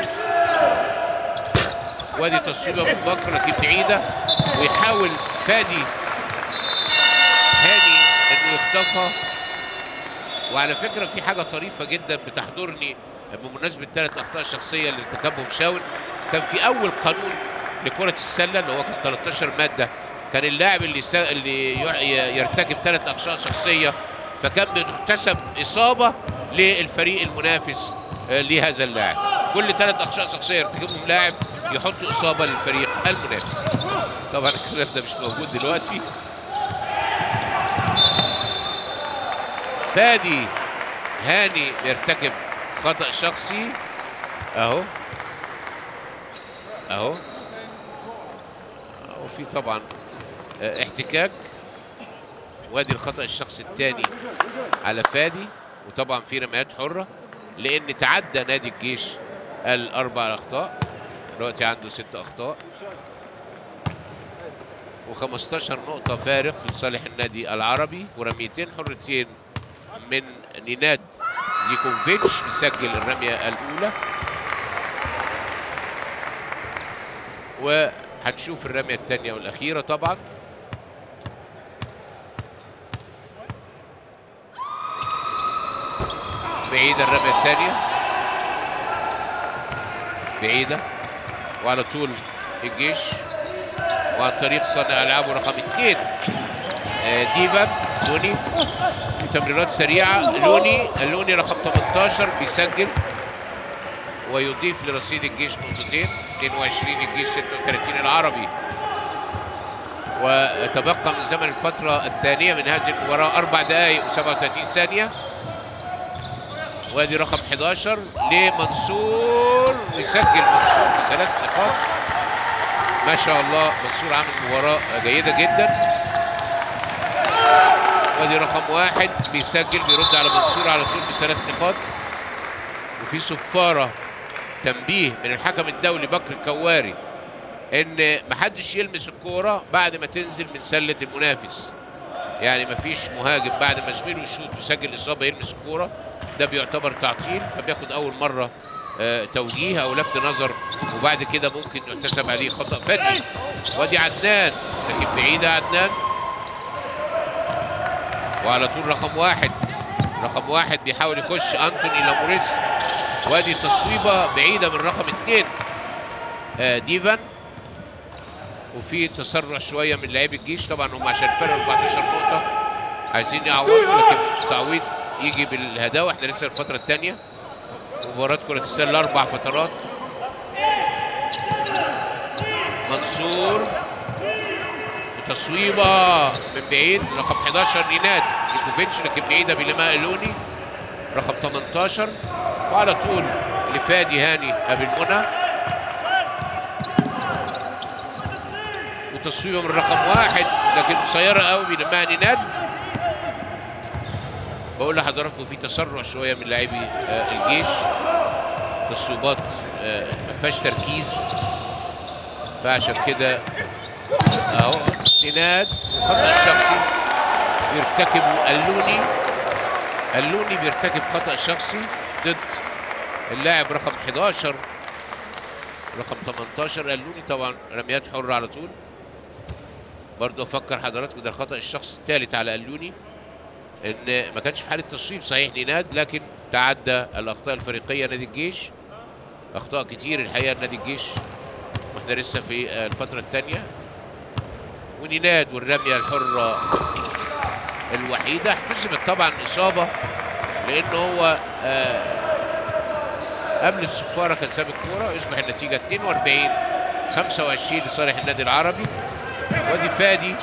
وادي تصويبه من بكر لكن بعيده ويحاول فادي هاني انه يخطفها وعلى فكره في حاجه طريفه جدا بتحضرني بمناسبه ثلاث اخطاء شخصيه اللي ارتكبهم شاون كان في اول قانون لكره السله اللي هو كان 13 ماده كان اللاعب اللي سا... اللي يع- ي- يرتكب ثلاث اخطاء شخصيه فكان بتحتسب اصابه للفريق المنافس آه، لهذا اللاعب كل ثلاث اخطاء شخصيه يرتكبهم لاعب يحط اصابه للفريق المنافس طبعا الكلام ده مش موجود دلوقتي فادي هاني بيرتكب خطأ شخصي اهو اهو اهو في طبعا اه، احتكاك وادي الخطأ الشخصي الثاني على فادي وطبعا في رميات حرة لأن تعدى نادي الجيش الأربع أخطاء دلوقتي عنده ست أخطاء و15 نقطة فارق لصالح النادي العربي ورميتين حرتين من نيناد ليكوفيتش بيسجل الرمية الأولى وهنشوف الرمية الثانية والأخيرة طبعا بعيدة الرمية الثانية بعيدة وعلى طول الجيش وعن طريق صانع ألعابه رقم اثنين آه، ديفان لوني تمريرات سريعة لوني اللوني رقم 18 بيسجل ويضيف لرصيد الجيش نقطتين 22 الجيش 36 العربي وتبقى من زمن الفترة الثانية من هذه المباراة أربع دقائق و37 ثانية وادي رقم 11 لمنصور ويسجل منصور بثلاث نقاط ما شاء الله منصور عامل مباراة جيدة جدا وادي رقم واحد بيسجل بيرد على منصور على طول بثلاث نقاط وفي صفارة تنبيه من الحكم الدولي بكر الكواري ان محدش يلمس الكورة بعد ما تنزل من سلة المنافس يعني مفيش مهاجم بعد ما زميله يشوط ويسجل اصابة يلمس الكورة ده بيعتبر تعطيل فبياخد اول مرة آه، توجيه او لفت نظر وبعد كده ممكن يحتسب عليه خطأ فني وادي عدنان لكن بعيدة عدنان وعلى طول رقم واحد رقم واحد بيحاول يخش انتوني لاموريس وادي تصويبه بعيده من رقم اثنين آه ديفان وفي تسرع شويه من لاعبي الجيش طبعا هم عشان فرق 14 نقطه عايزين يعوضوا لكن التعويض يجي بالهداوه احنا لسه الفتره الثانيه مباراه كره السله اربع فترات منصور تصويبه من بعيد رقم 11 نيناد ليكوفيتش لكن بعيده بلماء لوني رقم 18 وعلى طول لفادي هاني ابي المنى وتصويبه من رقم واحد لكن قصيره قوي بلماء نيناد بقول لحضراتكم في تسرع شويه من لاعبي آه، الجيش تصويبات آه، ما فيهاش تركيز فعشان كده اهو سناد خطأ شخصي يرتكبه اللوني اللوني بيرتكب خطأ شخصي ضد اللاعب رقم 11 رقم 18 اللوني طبعا رميات حرة على طول برضه افكر حضراتكم ده الخطأ الشخصي الثالث على اللوني ان ما كانش في حالة تصويب صحيح نيناد لكن تعدى الاخطاء الفريقية نادي الجيش اخطاء كتير الحقيقة نادي الجيش واحنا لسه في آه، الفترة الثانية ونيناد والرمية الحرة الوحيدة حسبت طبعا إصابة لان هو آه قبل الصفاره كان ساب الكوره يصبح النتيجه 42 25 لصالح النادي العربي وادي فادي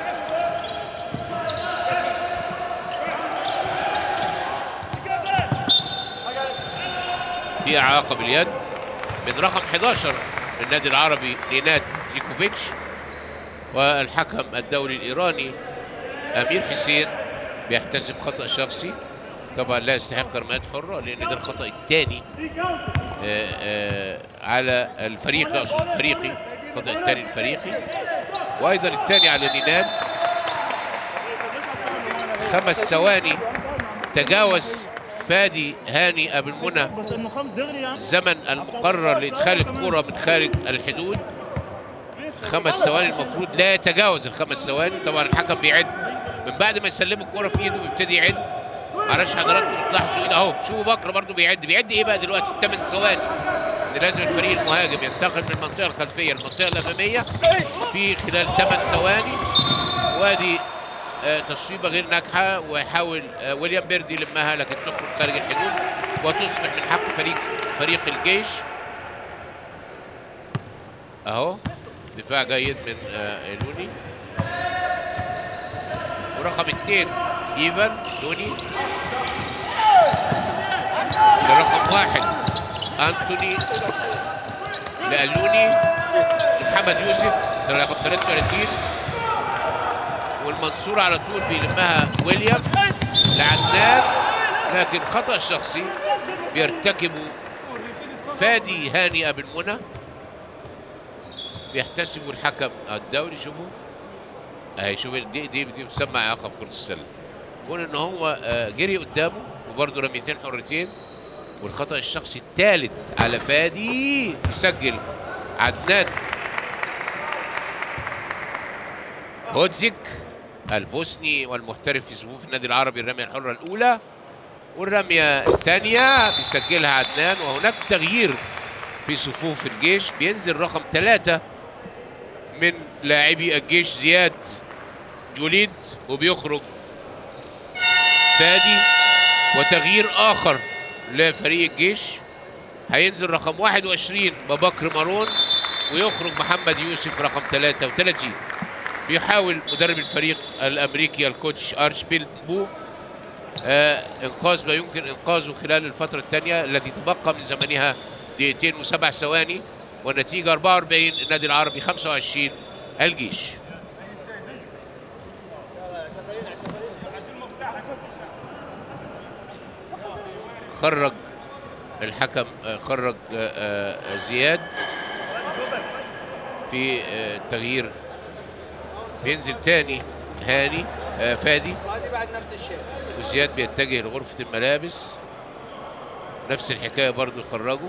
في اعاقه باليد من رقم 11 من النادي العربي رينات ليكوفيتش والحكم الدولي الايراني امير حسين بيحتسب خطا شخصي طبعا لا يستحق رميات حره لان ده الخطا الثاني على الفريق اقصد الفريقي الخطا الثاني الفريقي وايضا الثاني على نيناد خمس ثواني تجاوز فادي هاني ابو المنى بس انه خمس دغري يعني الزمن المقرر لادخال الكره من خارج الحدود خمس ثواني المفروض لا يتجاوز الخمس ثواني طبعا الحكم بيعد من بعد ما يسلم الكره في ايده بيبتدي يعد معرفش حضراتكم تلاحظوا ايه ده اهو شوفوا بكر برضو بيعد بيعد ايه بقى دلوقتي 8 ثواني إن لازم الفريق المهاجم ينتقل من المنطقه الخلفيه للمنطقه الاماميه في خلال 8 ثواني وادي آه، تصويبه غير ناجحه ويحاول آه، ويليام بيردي يلمها لكن تخرج خارج الحدود وتصبح من حق فريق فريق الجيش اهو دفاع جيد من آه، لوني ورقم اثنين ايفان لوني لرقم واحد انتوني لألوني محمد يوسف ده رقم 33 والمنصور على طول بيلمها ويليام لعدنان لكن خطأ شخصي بيرتكبه فادي هاني أبو المنى بيحتسبوا الحكم الدولي شوفوا اهي شوف دي دي دي بتسمى اعاقه في كره السله كون ان هو آه، جري قدامه وبرده رميتين حرتين والخطا الشخصي الثالث على فادي يسجل عدنان هودزيك البوسني والمحترف في صفوف النادي العربي الرميه الحره الاولى والرميه الثانيه بيسجلها عدنان وهناك تغيير في صفوف الجيش بينزل رقم ثلاثة من لاعبي الجيش زياد يوليد وبيخرج فادي وتغيير آخر لفريق الجيش هينزل رقم 21 ببكر مارون ويخرج محمد يوسف رقم 33 بيحاول مدرب الفريق الامريكي الكوتش ارش بيلد بو آه انقاذ ما يمكن انقاذه خلال الفتره الثانيه التي تبقى من زمنها دقيقتين وسبع ثواني والنتيجه 44 النادي العربي 25 الجيش خرج الحكم آه، خرج آه، آه، زياد في آه، تغيير بينزل تاني هاني آه، فادي وزياد بيتجه لغرفة الملابس نفس الحكاية برضو خرجوا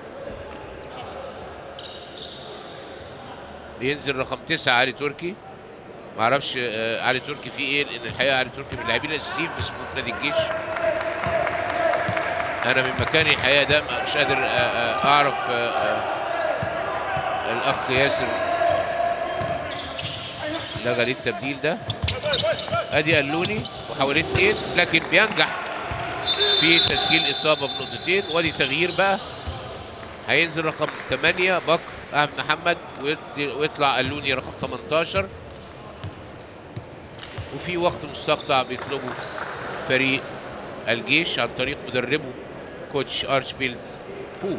بينزل رقم تسعة علي تركي معرفش آه، علي تركي فيه ايه لان الحقيقة علي تركي من اللاعبين الاساسيين في صفوف نادي الجيش انا من مكاني الحقيقة ده مش قادر آه، آه، اعرف آه، آه، الاخ ياسر لغى ليه التبديل ده ادي اللوني محاولين اثنين لكن بينجح في تسجيل اصابه بنقطتين وادي تغيير بقى هينزل رقم 8 بكر احمد محمد ويدي- ويطلع اللوني رقم 18 وفي وقت مستقطع بيطلبه فريق الجيش عن طريق مدربه كوتش ارش بيلد بو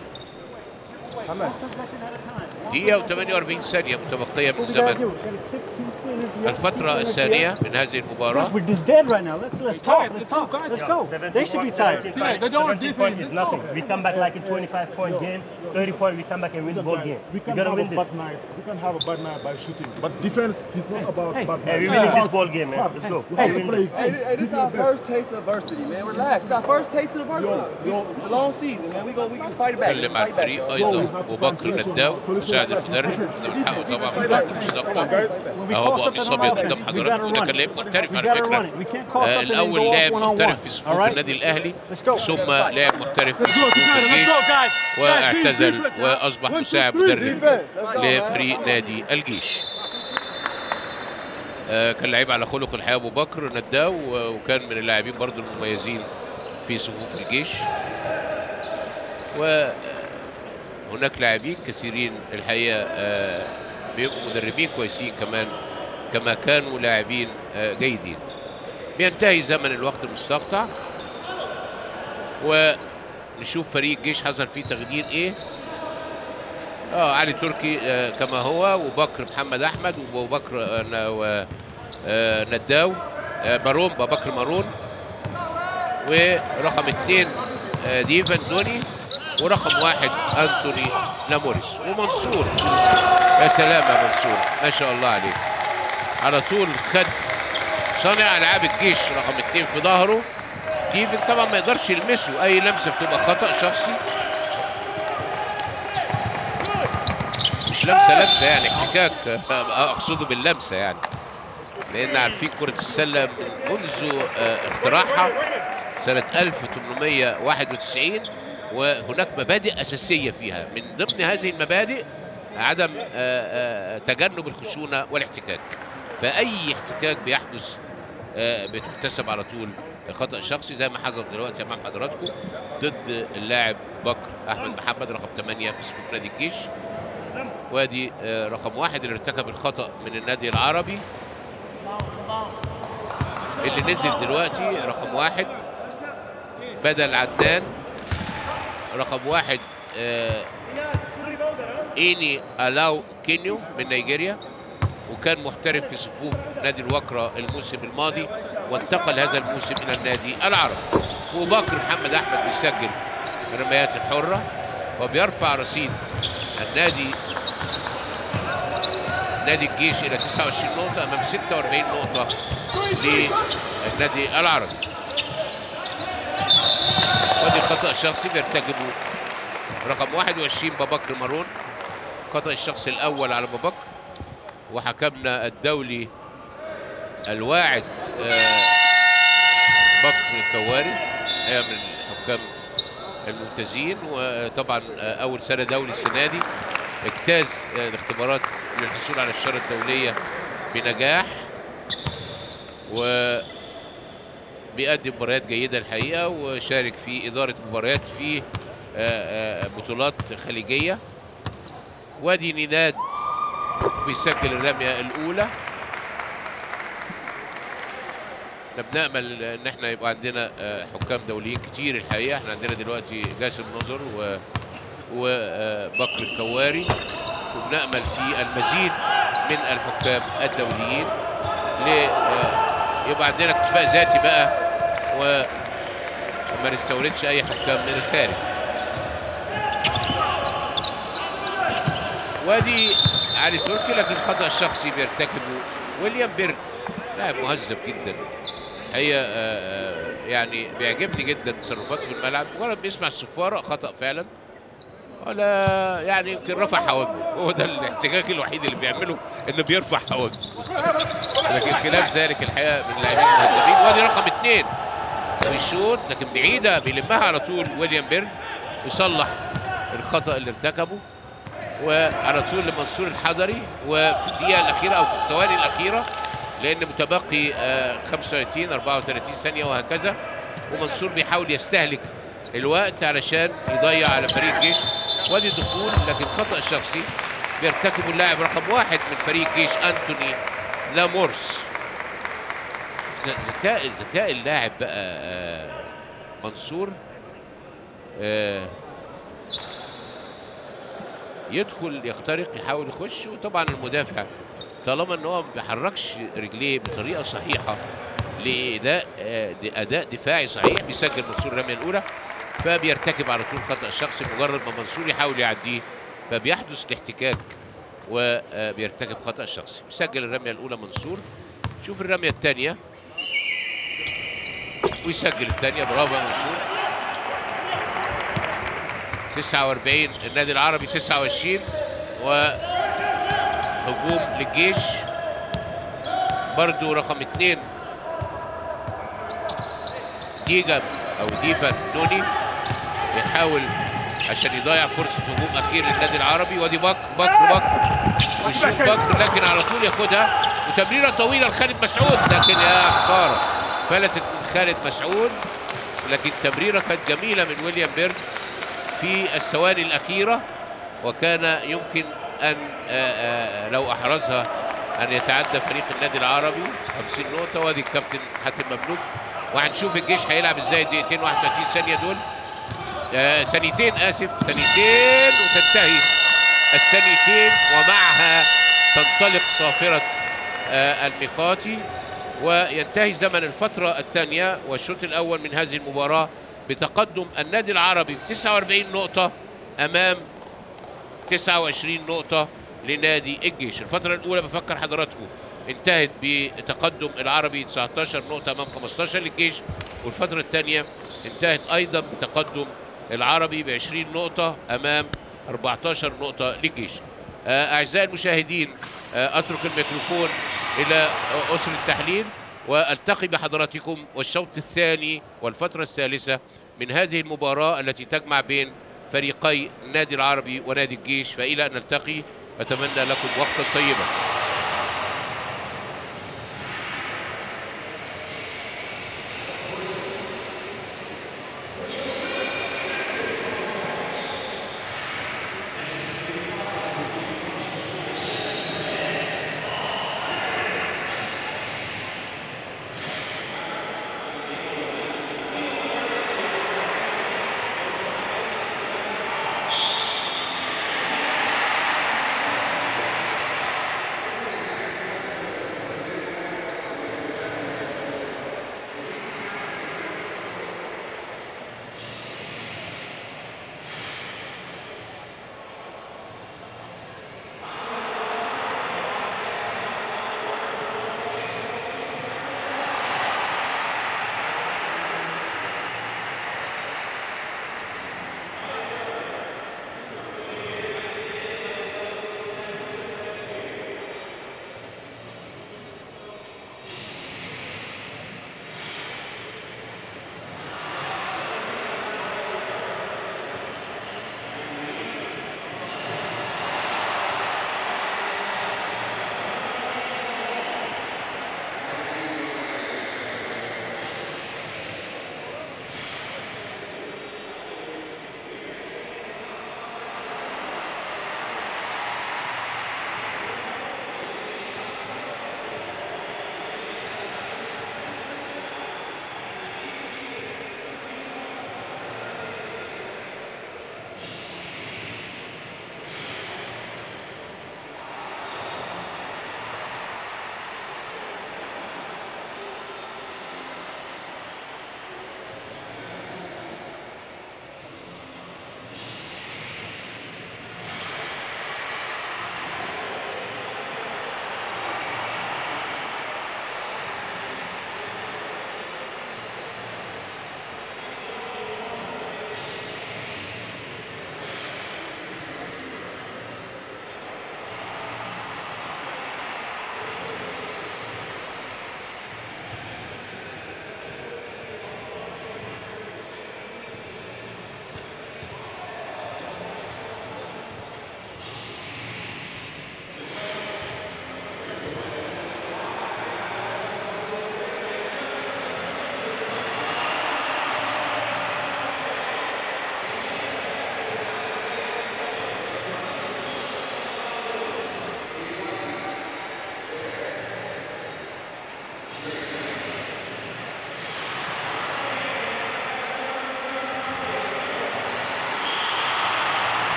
دقيقة و48 ثانية متبقية من زمن الفترة الثانية من هذه المباراة Guys, we're just dead right now. Let's let's talk. Let's talk. Let's go. They should be tired. Yeah, they don't want 17 defense. point is nothing. We come back like a 25 point game, 30 point, we come back and win the ball game. We We can gotta have win a this. bad night. We can have a bad night by shooting. But defense is not about bad night. Hey, we're winning this ball game, man. Let's go. We We have to win play. this. Hey, hey, this is our first taste of adversity, man. Relax. It's our first taste of adversity. Yo, yo. It's a long season, man. We gonna we can fight it back. اتكلم Let's مع fight back. الفريق bro. ايضا وبكر نداو مساعد المدرب ده من حقه طبعا في الوقت المستقبل When we اهو call ابو something on صبي قدام offense, we gotta حضراتكم ده run كان لعيب it. محترف We على gotta run فكره it. We can't call آه، something and الاول go off لاعب one on محترف في one. صفوف All right? النادي الاهلي Let's go. ثم لاعب محترف في Let's go, صفوف Tishana, let's الجيش go, guys. Guys, deep, واعتزل deep, واصبح One, two, مساعد three. مدرب لفريق نادي الجيش آه، كان لعيب على خلق الحياه ابو بكر نداو و- وكان من اللاعبين برضو المميزين في صفوف الجيش وهناك لاعبين كثيرين الحقيقه آه، بيبقوا مدربين كويسين كمان كما كانوا لاعبين آه، جيدين بينتهي زمن الوقت المستقطع ونشوف فريق الجيش حصل فيه تغيير ايه اه علي تركي آه كما هو وبكر محمد احمد وابو بكر آه ن- و- آه نداو آه مارون بكر مارون ورقم اثنين آه ديفان دوني ورقم واحد انتوني لاموريس ومنصور يا سلام يا منصور ما شاء الله عليك على طول خد صانع العاب الجيش رقم اثنين في ظهره ديفن طبعا ما يقدرش يلمسه اي لمسه بتبقى خطا شخصي مش لمسه لمسه يعني احتكاك آه، اقصده باللمسه يعني لان عارفين كره السله من منذ آه، اختراعها سنه 1891 وهناك مبادئ اساسيه فيها من ضمن هذه المبادئ عدم آه، آه، تجنب الخشونه والاحتكاك فاي احتكاك بيحدث آه، بتحتسب على طول خطا شخصي زي ما حصل دلوقتي امام حضراتكم ضد اللاعب بكر احمد محمد رقم 8 في صفوف نادي الجيش وادي آه، رقم واحد اللي ارتكب الخطا من النادي العربي اللي نزل دلوقتي رقم واحد بدل عدنان رقم واحد آه، ايني الاو كينيو من نيجيريا وكان محترف في صفوف نادي الوكرة الموسم الماضي وانتقل هذا الموسم إلى النادي العربي وبكر محمد أحمد بيسجل الرميات الحرة وبيرفع رصيد النادي نادي الجيش إلى 29 نقطة أمام 46 نقطة للنادي العربي ودي خطأ شخصي بيرتكبه رقم 21 بابكر مارون خطأ الشخص الأول على بابكر وحكمنا الدولي الواعد آه، بكر الكواري هي من الحكام الممتازين وطبعا آه، اول سنه دولي السنه دي اجتاز آه، الاختبارات للحصول على الشاره الدوليه بنجاح و بيقدم مباريات جيده الحقيقه وشارك في اداره مباريات في آه، آه، بطولات خليجيه وادي نيناد بيسجل الرميه الاولى احنا بنامل ان احنا يبقى عندنا آه، حكام دوليين كتير الحقيقه احنا عندنا دلوقتي جاسم نظر و وبكر الكواري وبنامل في المزيد من الحكام الدوليين ل آه، يبقى عندنا اكتفاء ذاتي بقى وما نستوردش اي حكام من الخارج وادي علي تركي لكن الخطا الشخصي بيرتكبه ويليام بيرد لاعب مهذب جدا هي آه، آه، يعني بيعجبني جدا تصرفاته في الملعب مجرد بيسمع الصفاره خطا فعلا ولا يعني يمكن رفع حواجبه هو ده الاحتكاك الوحيد اللي بيعمله انه بيرفع حواجبه لكن خلاف ذلك الحقيقه من اللاعبين المهذبين وادي رقم اثنين بيشوط لكن بعيده بيلمها على طول ويليام بيرد يصلح الخطا اللي ارتكبه وعلى طول لمنصور الحضري وفي الدقيقه الاخيره او في الثواني الاخيره لان متبقي آه، 35 34 ثانيه وهكذا ومنصور بيحاول يستهلك الوقت علشان يضيع على فريق الجيش وادي الدخول لكن خطا شخصي بيرتكبه اللاعب رقم واحد من فريق الجيش انتوني لامورس ذ- ذكاء ذكاء اللاعب بقى آه، منصور آه، يدخل يخترق يحاول يخش وطبعا المدافع طالما ان هو ما بيحركش رجليه بطريقه صحيحه لاداء آه، اداء دفاعي صحيح بيسجل منصور الرميه الاولى فبيرتكب على طول خطا شخصي مجرد ما منصور يحاول يعديه فبيحدث الاحتكاك وبيرتكب خطا شخصي بيسجل الرميه الاولى منصور شوف الرميه الثانيه ويسجل الثانيه برافو يا منصور 49 النادي العربي 29 وهجوم للجيش برضو رقم اثنين ديجا او ديفا نوني بيحاول عشان يضيع فرصه هجوم اخير للنادي العربي وادي بكر بكر بكر ويشوف بكر لكن على طول ياخدها وتمريره طويله لخالد مسعود لكن يا خساره فلتت من خالد مسعود لكن تمريره كانت جميله من ويليام بيرد في الثواني الاخيره وكان يمكن ان آه، آه، لو احرزها ان يتعدى فريق النادي العربي 50 نقطه وادي الكابتن حاتم مملوك وهنشوف الجيش هيلعب ازاي الدقيقتين 31 ثانيه دول آه، ثانيتين اسف ثانيتين وتنتهي الثانيتين ومعها تنطلق صافره آه، الميقاتي وينتهي زمن الفترة الثانية والشوط الأول من هذه المباراة بتقدم النادي العربي ب 49 نقطة أمام 29 نقطة لنادي الجيش الفترة الأولى بفكر حضراتكم انتهت بتقدم العربي 19 نقطة أمام 15 للجيش والفترة الثانية انتهت أيضا بتقدم العربي ب 20 نقطة أمام 14 نقطة للجيش آه، أعزائي المشاهدين آه، أترك الميكروفون إلى أسر التحليل والتقي بحضراتكم والشوط الثاني والفترة الثالثة من هذه المباراة التي تجمع بين فريقي النادي العربي ونادي الجيش فإلى أن نلتقي أتمنى لكم وقتا طيبا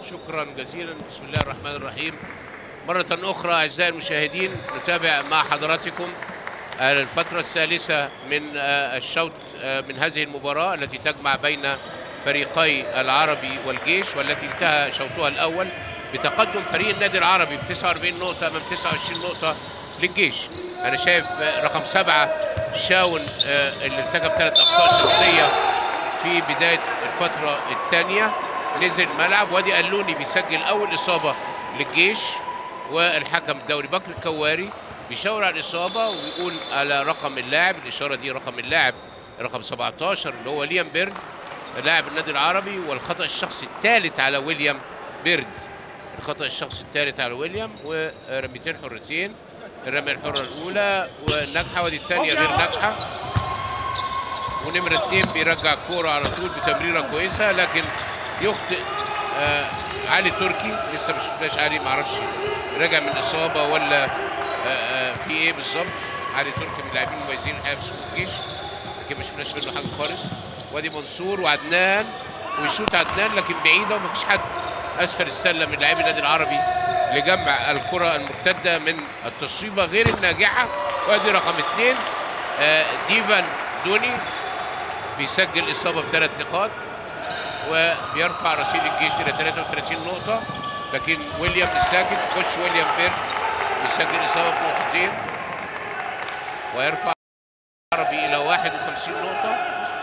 شكرا جزيلا بسم الله الرحمن الرحيم مرة أخرى أعزائي المشاهدين نتابع مع حضراتكم الفترة الثالثة من آه، الشوط آه، من هذه المباراة التي تجمع بين فريقي العربي والجيش والتي انتهى شوطها الأول بتقدم فريق النادي العربي ب 49 نقطة أمام 29 نقطة للجيش أنا شايف آه، رقم سبعة شاون آه، اللي ارتكب ثلاث أخطاء شخصية في بداية الفترة الثانية نزل الملعب وادي قالوني بيسجل أول إصابة للجيش والحكم الدوري بكر الكواري بيشاور على الإصابة وبيقول على رقم اللاعب الإشارة دي رقم اللاعب رقم 17 اللي هو ليام بيرد لاعب النادي العربي والخطأ الشخصي الثالث على ويليام بيرد الخطأ الشخصي الثالث على ويليام ورميتين حرتين الرمية الحرة الأولى والناجحة ودي الثانية غير ناجحة ونمرة اثنين بيرجع الكورة على طول بتمريرة كويسة لكن يخطئ آه علي تركي لسه ما شفناش علي ما اعرفش راجع من اصابه ولا آه آه في ايه بالظبط علي تركي من اللاعبين المميزين الحقيقه في سوق الجيش لكن ما شفناش منه حاجه خالص وادي منصور وعدنان ويشوط عدنان لكن بعيده ومفيش حد اسفل السله من لاعبي النادي العربي لجمع الكره المرتده من التصويبه غير الناجحه وادي رقم اثنين آه ديفان دوني بيسجل اصابه بثلاث نقاط وبيرفع رصيد الجيش الى 33 نقطة لكن ويليام الساكت كوتش ويليام بيرد بيسجل إصابة بنقطتين ويرفع العربي إلى 51 نقطة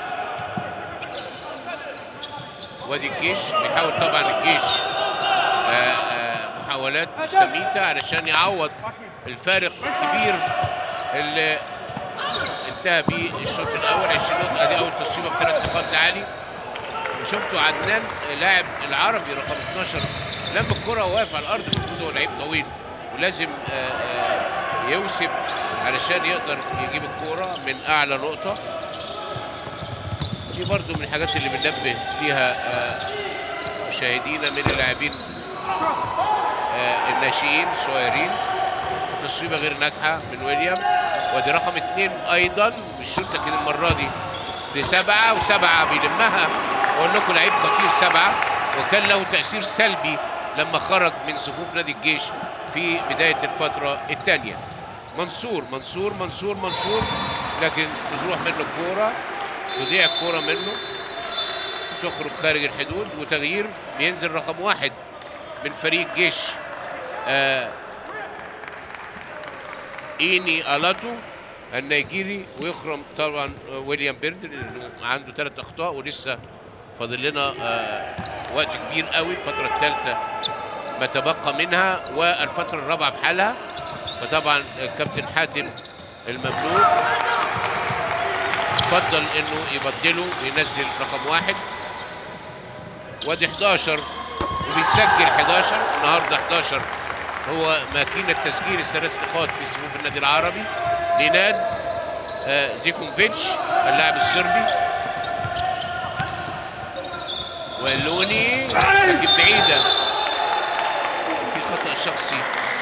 وادي الجيش بيحاول طبعا الجيش آه، آه، محاولات مستميتة علشان يعوض الفارق الكبير اللي انتهى بيه الشوط الأول 20 نقطة ادي أول تصويبة بثلاث نقاط لعلي وشفتوا عدنان لاعب العربي رقم 12 لما الكرة واقف على الارض المفروض هو لعيب طويل ولازم آه، آه، يوسب علشان يقدر يجيب الكرة من اعلى نقطة دي برضو من الحاجات اللي بننبه فيها آه، مشاهدينا من اللاعبين آه، الناشئين الصغيرين تصويبة غير ناجحة من ويليام ودي رقم اثنين ايضا بالشوط لكن المرة دي لسبعة وسبعة بيلمها واقول لكم لعيب خطير سبعة وكان له تأثير سلبي لما خرج من صفوف نادي الجيش في بداية الفترة الثانية منصور منصور منصور منصور لكن تروح منه الكورة تضيع الكورة منه تخرج خارج الحدود وتغيير بينزل رقم واحد من فريق الجيش آه ايني الاتو النيجيري ويخرم طبعا ويليام بيرد لانه عنده ثلاث اخطاء ولسه فاضل لنا آه، وقت كبير قوي الفتره الثالثه ما تبقى منها والفتره الرابعه بحالها فطبعا الكابتن حاتم المملوك فضل انه يبدله وينزل رقم واحد وادي 11 وبيسجل 11 النهارده 11 هو ماكينه تسجيل الثلاث نقاط في صفوف النادي العربي ليناد آه، زيكوفيتش اللاعب الصربي ولوني لكن بعيدة في خطأ شخصي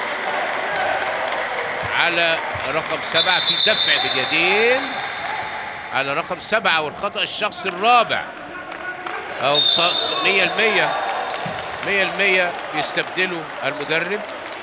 على رقم سبعة في دفع باليدين على رقم سبعة والخطأ الشخصي الرابع أو مية المية مية المية يستبدله المدرب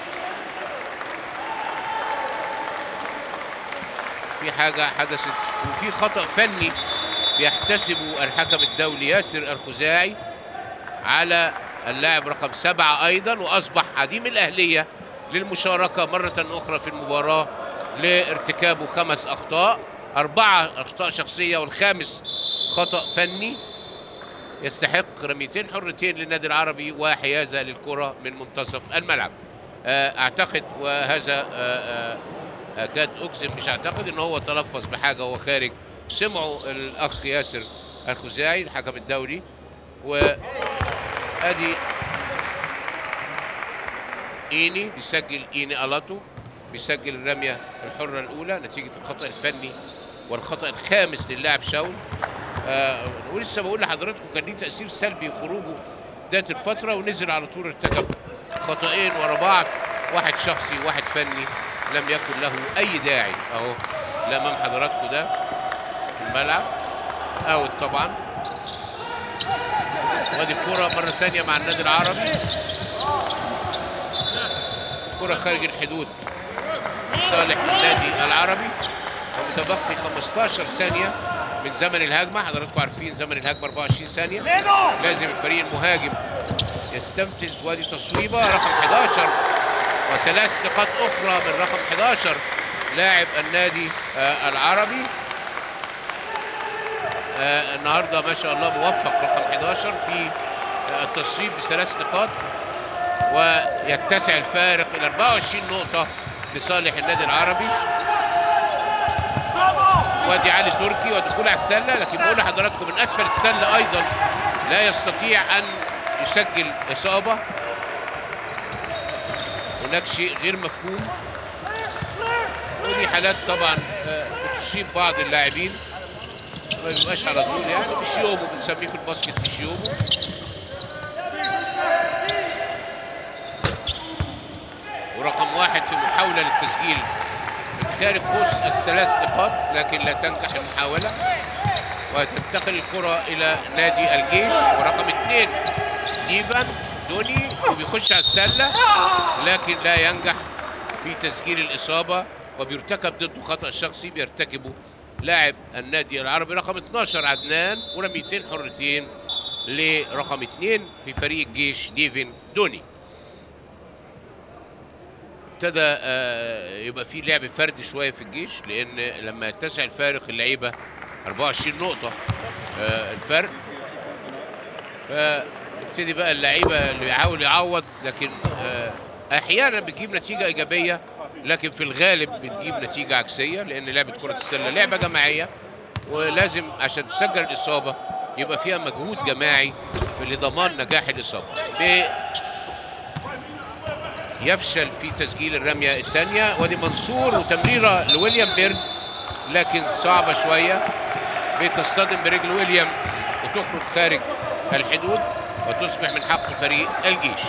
في حاجة حدثت وفي خطأ فني بيحتسبه الحكم الدولي ياسر الخزاعي على اللاعب رقم سبعة أيضا وأصبح عديم الأهلية للمشاركة مرة أخرى في المباراة لارتكابه خمس أخطاء أربعة أخطاء شخصية والخامس خطأ فني يستحق رميتين حرتين للنادي العربي وحيازة للكرة من منتصف الملعب آه، أعتقد وهذا آه، آه، اكاد اجزم مش اعتقد ان هو تلفظ بحاجه وهو خارج سمعوا الاخ ياسر الخزاعي الحكم الدولي وادي ايني بيسجل ايني الاتو بيسجل الرميه الحره الاولى نتيجه الخطا الفني والخطا الخامس للاعب شاول آه ولسه بقول لحضراتكم كان ليه تاثير سلبي خروجه بدايه الفتره ونزل على طول ارتكب خطأين ورا بعض واحد شخصي واحد فني لم يكن له اي داعي اهو اللي امام حضراتكم ده في الملعب اوت طبعا وادي الكرة مرة ثانية مع النادي العربي كرة خارج الحدود لصالح النادي العربي ومتبقي 15 ثانية من زمن الهجمة حضراتكم عارفين زمن الهجمة 24 ثانية لازم الفريق المهاجم يستنفذ وادي تصويبة رقم 11 وثلاث نقاط أخرى من رقم 11 لاعب النادي آه العربي آه النهارده ما شاء الله موفق رقم 11 في آه التصويب بثلاث نقاط ويتسع الفارق الى 24 نقطة لصالح النادي العربي وادي علي تركي ودخول على السلة لكن بقول لحضراتكم من اسفل السلة ايضا لا يستطيع ان يسجل اصابة هناك شيء غير مفهوم ودي حالات طبعا آه، بتصيب بعض اللاعبين ما بيبقاش على طول يعني بشيومو بنسميه في الباسكت بشيومو ورقم واحد في محاولة للتسجيل من خارج قوس الثلاث نقاط لكن لا تنجح المحاولة وتنتقل الكرة إلى نادي الجيش ورقم اثنين ديفان دوني وبيخش على السلة لكن لا ينجح في تسجيل الإصابة وبيرتكب ضده خطأ شخصي بيرتكبه لاعب النادي العربي رقم 12 عدنان ورميتين حرتين لرقم اثنين في فريق الجيش ديفن دوني ابتدى آه، يبقى في لعب فردي شويه في الجيش لان لما يتسع الفارق اللعيبه 24 نقطه آه، الفرق فابتدي بقى اللعيبه اللي يحاول يعوض لكن آه، احيانا بتجيب نتيجه ايجابيه لكن في الغالب بتجيب نتيجه عكسيه لان لعبه كره السله لعبه جماعيه ولازم عشان تسجل الاصابه يبقى فيها مجهود جماعي لضمان نجاح الاصابه ب- يفشل في تسجيل الرمية الثانية وادي منصور وتمريرة لويليام بيرد لكن صعبة شوية بتصطدم برجل ويليام وتخرج خارج الحدود وتصبح من حق فريق الجيش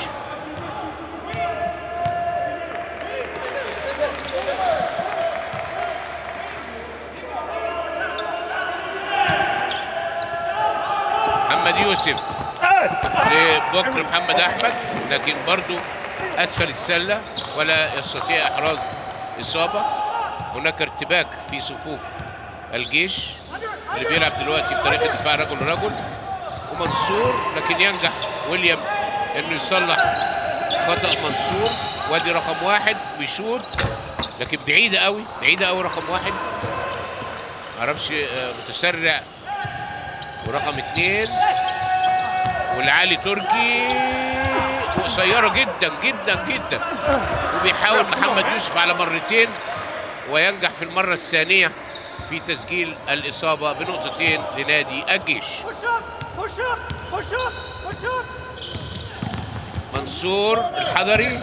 محمد يوسف لبكر محمد احمد لكن برضو اسفل السله ولا يستطيع احراز اصابه هناك ارتباك في صفوف الجيش اللي بيلعب دلوقتي بطريقه دفاع رجل رجل ومنصور لكن ينجح ويليام انه يصلح خطا منصور وادي رقم واحد بيشوط لكن بعيده قوي بعيده قوي رقم واحد معرفش آه، متسرع ورقم اثنين والعالي تركي وقصيره جدا جدا جدا وبيحاول محمد يوسف على مرتين وينجح في المره الثانيه في تسجيل الاصابه بنقطتين لنادي الجيش منصور الحضري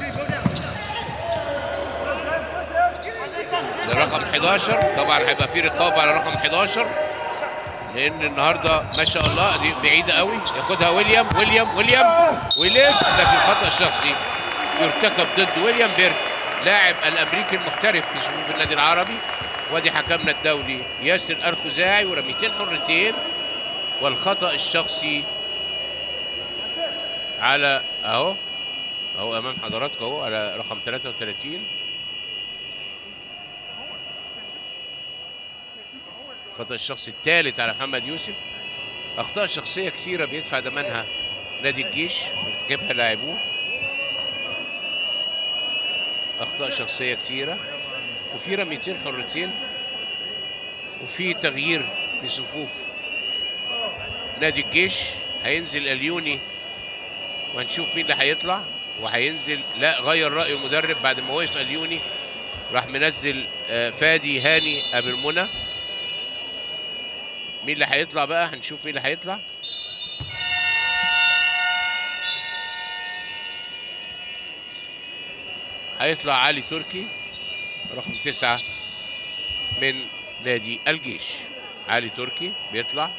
لرقم 11 طبعا هيبقى في رقابه على رقم 11 لان النهارده ما شاء الله دي بعيده قوي ياخدها ويليام ويليام ويليام ويليام لكن خطا شخصي يرتكب ضد ويليام بيرد لاعب الامريكي المحترف في صفوف النادي العربي وادي حكمنا الدولي ياسر الخزاعي ورميتين حرتين والخطا الشخصي على اهو اهو امام حضراتكم اهو على رقم 33 الخطا الشخصي الثالث على محمد يوسف اخطاء شخصيه كثيره بيدفع ثمنها نادي الجيش بيرتكبها لاعبوه اخطاء شخصيه كثيره وفي رميتين حرتين وفي تغيير في صفوف نادي الجيش هينزل اليوني وهنشوف مين اللي هيطلع وهينزل لا غير راي المدرب بعد ما وقف اليوني راح منزل آه، فادي هاني ابو المنى مين اللي هيطلع بقى هنشوف مين اللي هيطلع هيطلع علي تركي رقم تسعة من نادي الجيش علي تركي بيطلع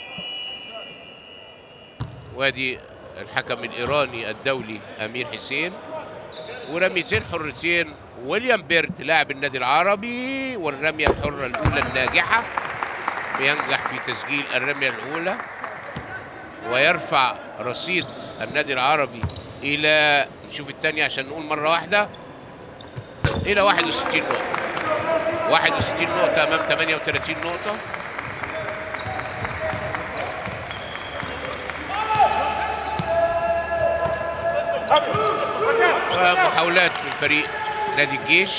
وادي الحكم الإيراني الدولي أمير حسين ورميتين حرتين ويليام بيرد لاعب النادي العربي والرمية الحرة الأولى الناجحة بينجح في تسجيل الرمية الأولى ويرفع رصيد النادي العربي الى نشوف الثانيه عشان نقول مره واحده الى 61 نقطه 61 نقطه امام 38 نقطه ومحاولات من فريق نادي الجيش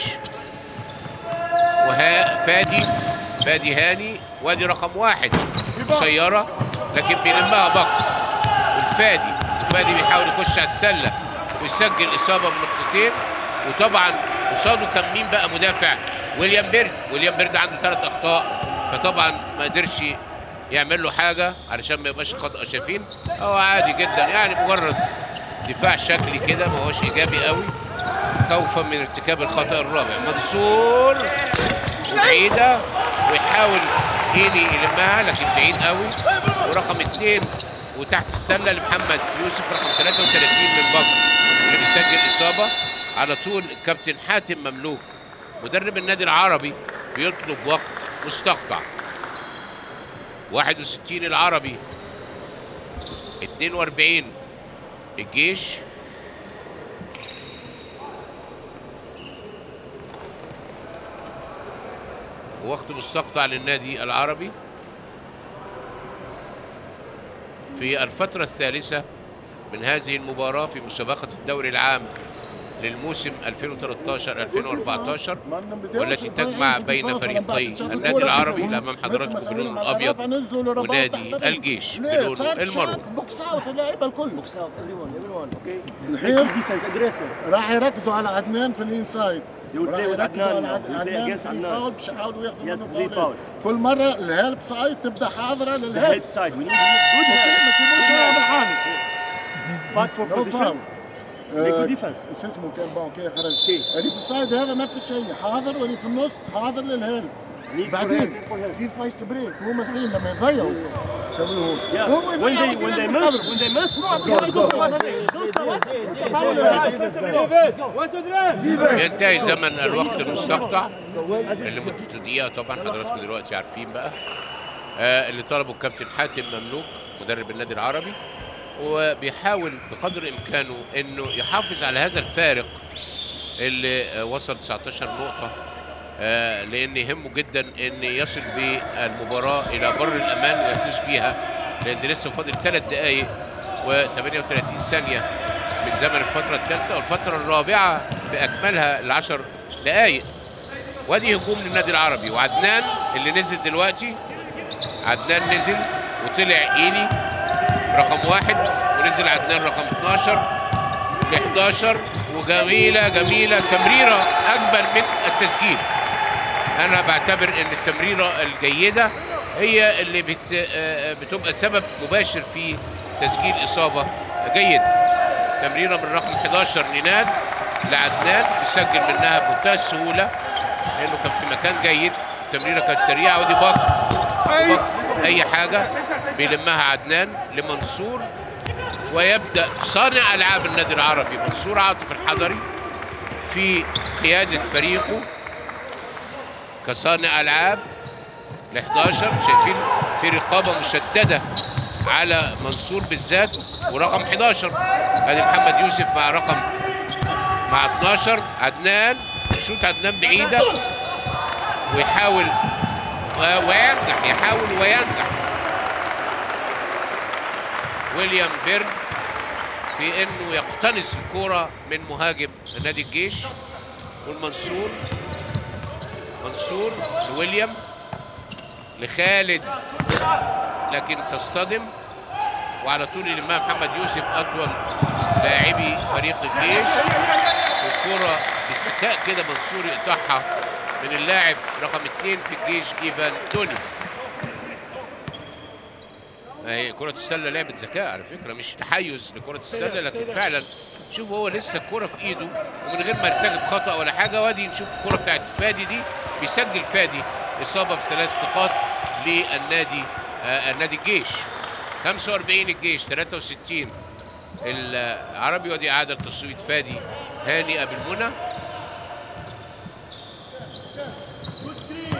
وها فادي فادي هاني وادي رقم واحد قصيرة لكن بيلمها بكر والفادي فادي بيحاول يخش على السلة ويسجل إصابة من نقطتين وطبعا قصاده كان مين بقى مدافع ويليام بيرد ويليام بيرد عنده ثلاث أخطاء فطبعا ما قدرش يعمل له حاجة علشان ما يبقاش خطأ شايفين هو عادي جدا يعني مجرد دفاع شكلي كده ما هوش إيجابي قوي خوفا من ارتكاب الخطأ الرابع منصور وبعيدة ويحاول هيني يلمها لكن بعيد قوي ورقم اثنين وتحت السلة لمحمد يوسف رقم 33 من بكر اللي بيسجل إصابة على طول الكابتن حاتم مملوك مدرب النادي العربي بيطلب وقت مستقطع 61 العربي 42 الجيش وقت مستقطع للنادي العربي في الفترة الثالثة من هذه المباراة في مسابقة الدوري العام للموسم 2013-2014 والتي تجمع بين فريقي النادي العربي اللي امام حضراتكم بلون الابيض ونادي الجيش بلونه المرون بوكس اوت اللعيبه الكل Box out, everyone, everyone, okay? الحين Defense, aggressive. راح يركزوا على عدنان في الانسايد They will راح play with يركزوا عدنان على now. They will play عدنان against في عدنان. فاول مش هيحاولوا ياخذوا Yes, منه three فاولين foul. كل مره الهيلب سايد تبدا حاضره The للهيلب help side, we need good help. ما تسيبوش يلعب الحالي Fight for نو position. فاول Make good defense. شو اسمه كان باون كي خرج اللي في السايد هذا نفس الشيء حاضر واللي في النص حاضر للهيلب Need for بعدين help, need for help. في فايس بريك هم الحين لما يضيعوا يسويه Yeah. هو When يضيع they when they miss, when they miss, ينتهي زمن الوقت المستقطع اللي مدته دقيقة طبعا حضراتكم دلوقتي عارفين بقى آه اللي طلبه الكابتن حاتم مملوك مدرب النادي العربي وبيحاول بقدر امكانه انه يحافظ على هذا الفارق اللي آه وصل 19 نقطة آه لان يهمه جدا ان يصل بالمباراة الى بر الامان ويفوز بيها لان لسه فاضل ثلاث دقائق و38 ثانية من زمن الفترة الثالثة والفترة الرابعة بأكملها العشر دقائق وادي هجوم للنادي العربي وعدنان اللي نزل دلوقتي عدنان نزل وطلع ايلي رقم واحد ونزل عدنان رقم 12 ب 11 وجميلة جميلة تمريرة أجمل من التسجيل أنا بعتبر إن التمريرة الجيدة هي اللي بت... آه، بتبقى سبب مباشر في تسجيل إصابة جيدة تمريرة من رقم 11 نيناد لعدنان بيسجل منها بمنتهى السهولة لأنه كان في مكان جيد التمريرة كانت سريعة ودي بكر بكر أي حاجة بيلمها عدنان لمنصور ويبدأ صانع ألعاب النادي العربي منصور عاطف الحضري في قيادة فريقه كصانع ألعاب ال 11 شايفين في رقابة مشددة على منصور بالذات ورقم 11 ادي محمد يوسف مع رقم مع 12 عدنان شوت عدنان بعيدة ويحاول و- وينجح يحاول وينجح ويليام بيرد في انه يقتنص الكرة من مهاجم نادي الجيش والمنصور منصور لويليام لخالد لكن تصطدم وعلى طول يلمها محمد يوسف اطول لاعبي فريق الجيش والكرة بذكاء كده منصور يقطعها من اللاعب رقم اثنين في الجيش ايفان توني هي كرة السلة لعبة ذكاء على فكرة مش تحيز لكرة السلة لكن فعلا شوف هو لسه الكرة في ايده ومن غير ما يرتكب خطأ ولا حاجة وادي نشوف الكرة بتاعت فادي دي بيسجل فادي إصابة بثلاث نقاط للنادي آه النادي الجيش 45 الجيش 63 العربي ودي إعادة تصويت فادي هاني أبو المنى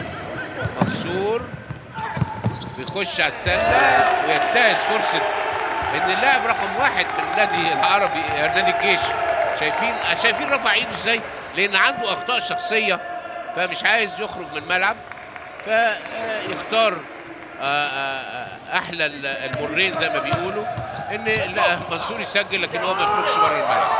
منصور بيخش على السله وينتهز فرصه ان اللاعب رقم واحد من النادي العربي نادي الجيش شايفين شايفين رفع ايده ازاي؟ لان عنده اخطاء شخصيه فمش عايز يخرج من الملعب فيختار احلى ال- المرين زي ما بيقولوا ان لا منصور يسجل لكن هو ما يخرجش بره الملعب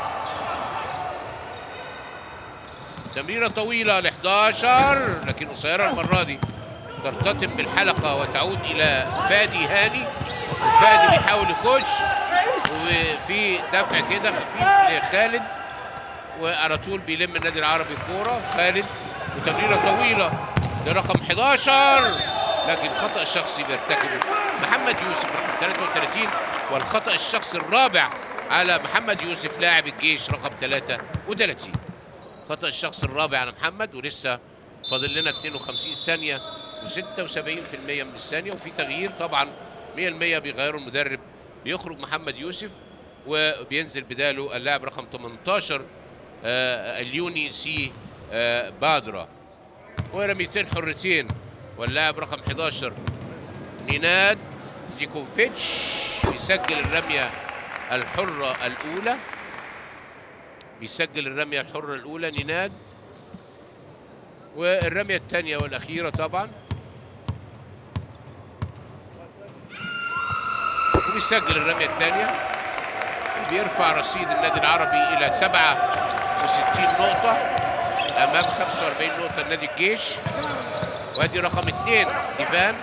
تمريره طويله ل 11 لكن قصيره المره دي ترتطم بالحلقه وتعود الى فادي هاني وفادي بيحاول يخش وفي دفع كده خفيف لخالد وعلى طول بيلم النادي العربي الكوره خالد وتمريره طويله لرقم 11 لكن خطا شخصي بيرتكبه محمد يوسف رقم 33 والخطا الشخصي الرابع على محمد يوسف لاعب الجيش رقم 33 خطا الشخص الرابع على محمد ولسه فاضل لنا 52 ثانيه و76% من الثانيه وفي تغيير طبعا 100% بيغيروا المدرب بيخرج محمد يوسف وبينزل بداله اللاعب رقم 18 آه اليوني سي آه بادرا ورميتين حرتين واللاعب رقم 11 نيناد زيكوفيتش بيسجل الرميه الحره الاولى بيسجل الرميه الحره الاولى نيناد والرميه الثانيه والاخيره طبعا وبيسجل الرميه الثانيه بيرفع رصيد النادي العربي الى 67 نقطه امام 45 نقطه النادي الجيش وادي رقم اثنين ديفان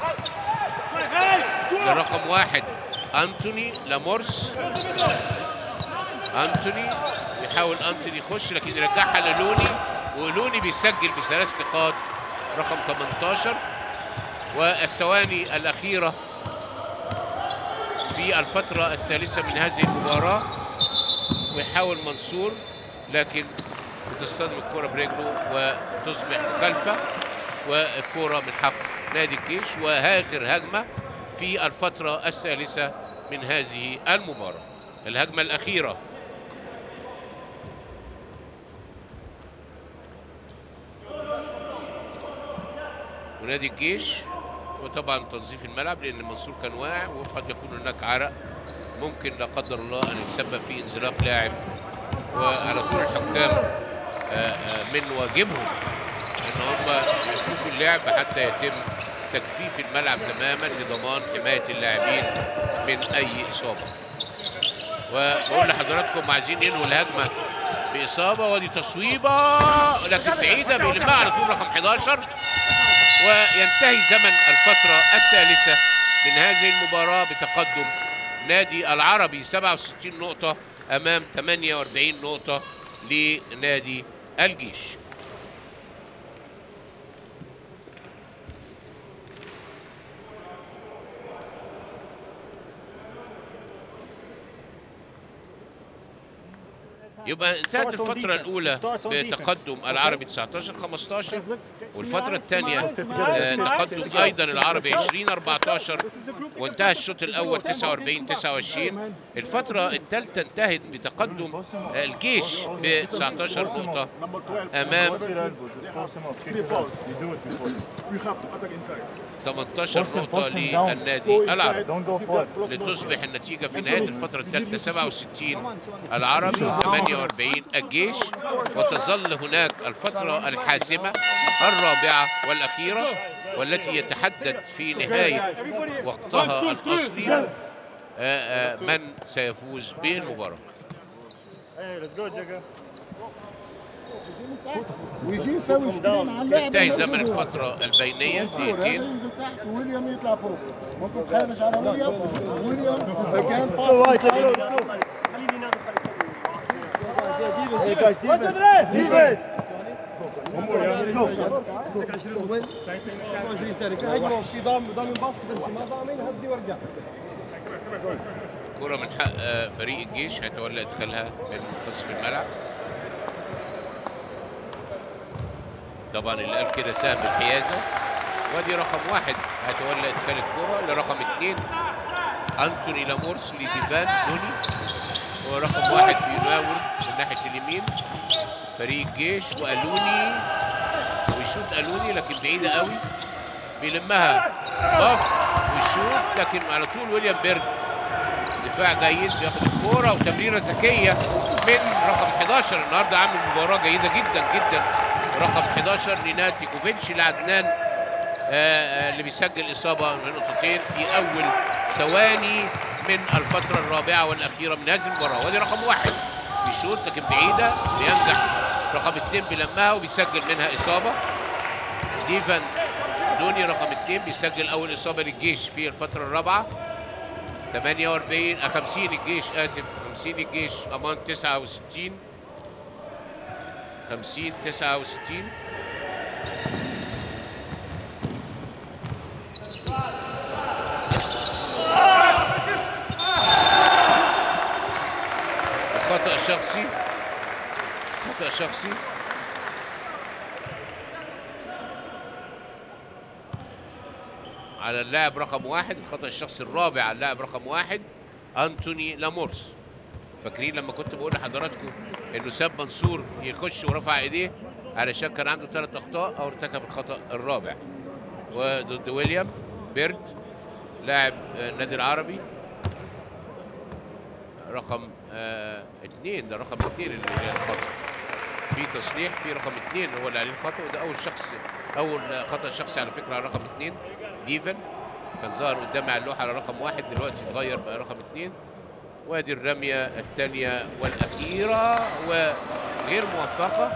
لرقم واحد انتوني لامورس انتوني بيحاول انتوني يخش لكن يرجعها للوني ولوني بيسجل بثلاث نقاط رقم 18 والثواني الاخيره في الفتره الثالثه من هذه المباراه ويحاول منصور لكن بتصطدم الكره برجله وتصبح مخالفه والكره من حق نادي الجيش واخر هجمه في الفتره الثالثه من هذه المباراه الهجمه الاخيره ونادي الجيش وطبعا تنظيف الملعب لان منصور كان واقع وقد يكون هناك عرق ممكن لا قدر الله ان يتسبب في انزلاق لاعب وعلى طول الحكام آه، آه، من واجبهم ان هم يشوفوا اللعب حتى يتم تجفيف الملعب تماما لضمان حمايه اللاعبين من اي اصابه. وبقول لحضراتكم عايزين ينهوا الهجمه باصابه ودي تصويبه لكن بعيده بيلمها على طول رقم 11 وينتهي زمن الفتره الثالثه من هذه المباراه بتقدم نادي العربي 67 نقطه امام 48 نقطه لنادي الجيش. يبقى انتهت Starts on الفترة defense. الأولى Starts on بتقدم defense. العربي 19 15 والفترة الثانية Nice, تقدم nice. أيضا العربي 20 14 وانتهى الشوط الأول 49 29 الفترة الثالثة انتهت بتقدم الجيش ب 19 نقطة Number 12. أمام Three fouls. We have to attack inside. 18 نقطة للنادي Go العربي inside. Don't go forward. لتصبح النتيجة في نهاية الفترة الثالثة 67 العربي 48 الجيش وتظل هناك الفترة الحاسمة الرابعة والأخيرة والتي يتحدد في نهاية وقتها الأصلي آه، آه، من سيفوز بالمباراة ويجي يسوي سكرين على اللاعب ينتهي اللي زمن يجيبه. الفترة البينية منصور، هذا دقيقتين ينزل تحت وويليام يطلع فوق ممكن تخرج على ويليام ويليام كان باس خليني نادي خليني كرة من حق آه، فريق الجيش هيتولى إدخالها من منتصف الملعب طبعا اللي قال كده سهم الحيازة وادي رقم واحد هيتولى إدخال الكرة لرقم اثنين أنتوني لامورس لديفان دوني ورقم واحد بيناول من ناحية اليمين فريق الجيش وألوني ويشوط ألوني لكن بعيدة قوي بيلمها باف ويشوط لكن على طول ويليام بيرج دفاع جيد بياخد الكوره وتمريره ذكيه من رقم 11 النهارده عامل مباراه جيده جدا جدا رقم 11 نينات تيكوفيتش لعدنان آه، آه، اللي بيسجل اصابه من نقطتين في اول ثواني من الفتره الرابعه والاخيره من هذه المباراه وادي رقم واحد بيشوط لكن بعيده بينجح رقم اثنين بلمها وبيسجل منها اصابه ديفان دوني رقم اثنين بيسجل اول اصابه للجيش في الفتره الرابعه 48 آه، 50 الجيش اسف 50 الجيش امان 69 50 69 خطأ شخصي خطأ شخصي على اللاعب رقم واحد الخطأ الشخصي الرابع على اللاعب رقم واحد أنتوني لامورس فاكرين لما كنت بقول لحضراتكم انه ساب منصور يخش ورفع ايديه علشان كان عنده ثلاث اخطاء او ارتكب الخطا الرابع وضد ويليام بيرد لاعب آه، النادي العربي رقم آه اثنين ده رقم اثنين اللي عليه الخطا في تصليح في رقم اثنين هو اللي عليه الخطا وده اول شخص اول خطا شخصي على فكره على رقم اثنين ديفن كان ظاهر قدامي على اللوحه على رقم واحد دلوقتي اتغير بقى رقم اثنين وادي الرميه الثانيه والاخيره وغير موفقه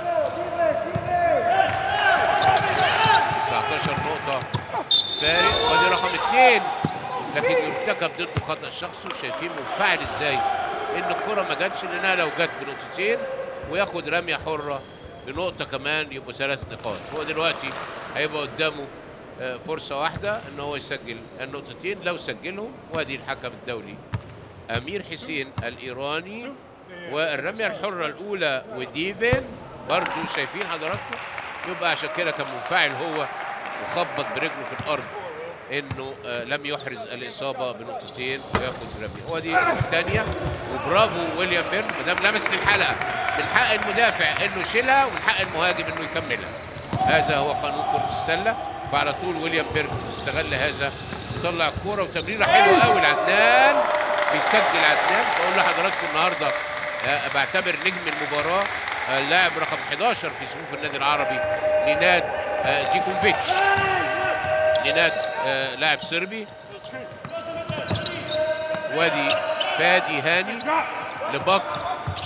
19 نقطه فارق وادي رقم اثنين لكن ارتكب ضده خطا شخصي وشايفين منفعل ازاي ان الكره ما جاتش لانها لو جت بنقطتين وياخد رميه حره بنقطه كمان يبقوا ثلاث نقاط هو دلوقتي هيبقى قدامه آه، فرصه واحده ان هو يسجل النقطتين لو سجلهم وادي الحكم الدولي امير حسين الايراني والرميه الحره الاولى وديفن برضو شايفين حضراتكم يبقى عشان كده كان منفعل هو وخبط برجله في الارض انه آه، لم يحرز الاصابه بنقطتين وياخد رميه هو دي الثانيه وبرافو ويليام بيرن ما دام لمست الحلقه من حق المدافع انه يشيلها ومن حق المهاجم انه يكملها هذا هو قانون كره السله فعلى طول ويليام بيرن استغل هذا وطلع الكوره وتمريره حلوه قوي لعدنان بيسجل عدنان بقول لحضراتكم النهارده آه، بعتبر نجم المباراه آه، اللاعب رقم 11 في صفوف النادي العربي نيناد آه، ديكوفيتش نيناد آه، لاعب صربي وادي فادي هاني لبكر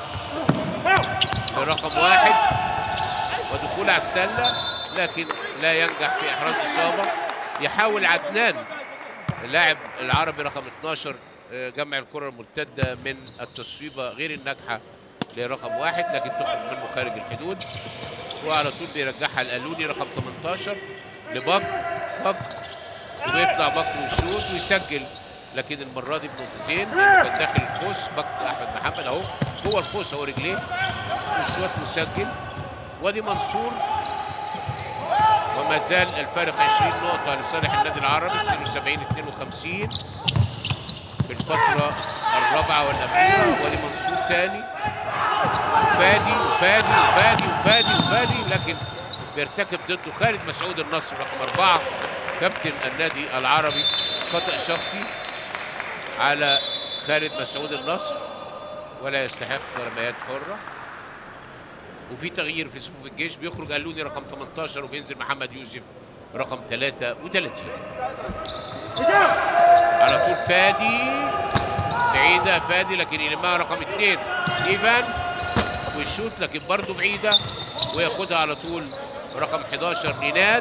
برقم واحد ودخول على السله لكن لا ينجح في احراز اصابه يحاول عدنان اللاعب العربي رقم 12 آه، جمع الكره المرتده من التصويبه غير الناجحه لرقم واحد لكن تخرج منه خارج الحدود وعلى طول بيرجعها الالوني رقم 18 لبكر بكر وبيطلع بكر ويشوط ويسجل لكن المره دي بنقطتين لأنه كان داخل القوس بكر احمد محمد اهو جوه القوس اهو رجليه وشوط مسجل وادي منصور وما زال الفارق 20 نقطة لصالح النادي العربي 72 52 في الفترة الرابعة والأخيرة وادي منصور تاني وفادي وفادي وفادي وفادي وفادي لكن بيرتكب ضده خالد مسعود النصر رقم أربعة كابتن النادي العربي خطأ شخصي على خالد مسعود النصر ولا يستحق رميات حرة وفي تغيير في صفوف الجيش بيخرج قالوني رقم 18 وبينزل محمد يوسف رقم 33 على طول فادي بعيدة فادي لكن يلمها رقم اثنين ايفان ويشوط لكن برضه بعيدة وياخدها على طول رقم 11 نيناد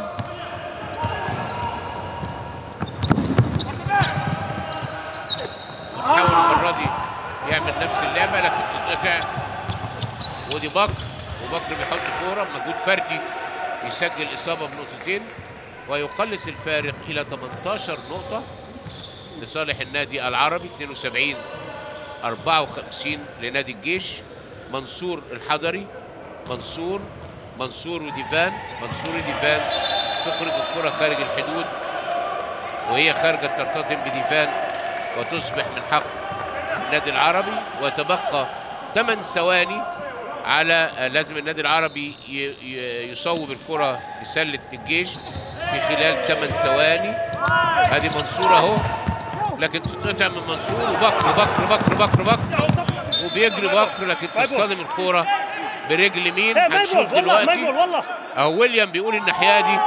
حاول المرة دي يعمل نفس اللعبة لكن تتقطع ودي بكر وبكر بيحط كورة بمجهود فردي يسجل إصابة بنقطتين ويقلص الفارق إلى 18 نقطة لصالح النادي العربي 72 54 لنادي الجيش منصور الحضري منصور منصور وديفان منصور وديفان تخرج الكرة خارج الحدود وهي خارجة ترتطم بديفان وتصبح من حق النادي العربي وتبقى 8 ثواني على لازم النادي العربي ي- ي- يصوب الكرة لسلة الجيش في خلال 8 ثواني ادي منصور اهو لكن تتقطع من منصور وبكر بكر بكر بكر بكر وبيجري بكر لكن تصطدم الكوره برجل مين لا ما هنشوف يقول والله ما دلوقتي يقول والله اهو ويليام بيقول الناحيه دي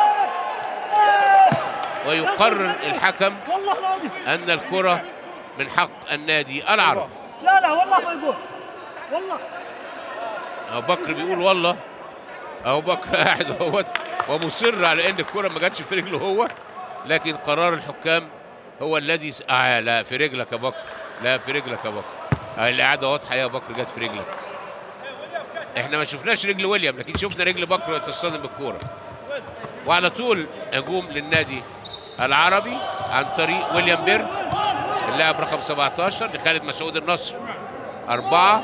ويقرر الحكم والله العظيم ان الكره من حق النادي العربي لا لا والله ما يقول والله اهو بكر بيقول والله اهو بكر قاعد اهوت ومصر على ان الكره ما جاتش في رجله هو لكن قرار الحكام هو الذي س... آه لا في رجلك يا بكر لا في رجلك يا بكر آه القعده واضحه يا بكر جت في رجلك احنا ما شفناش رجل ويليام لكن شفنا رجل بكر وهي تصطدم بالكوره وعلى طول هجوم للنادي العربي عن طريق ويليام بيرد اللاعب رقم 17 لخالد مسعود النصر أربعة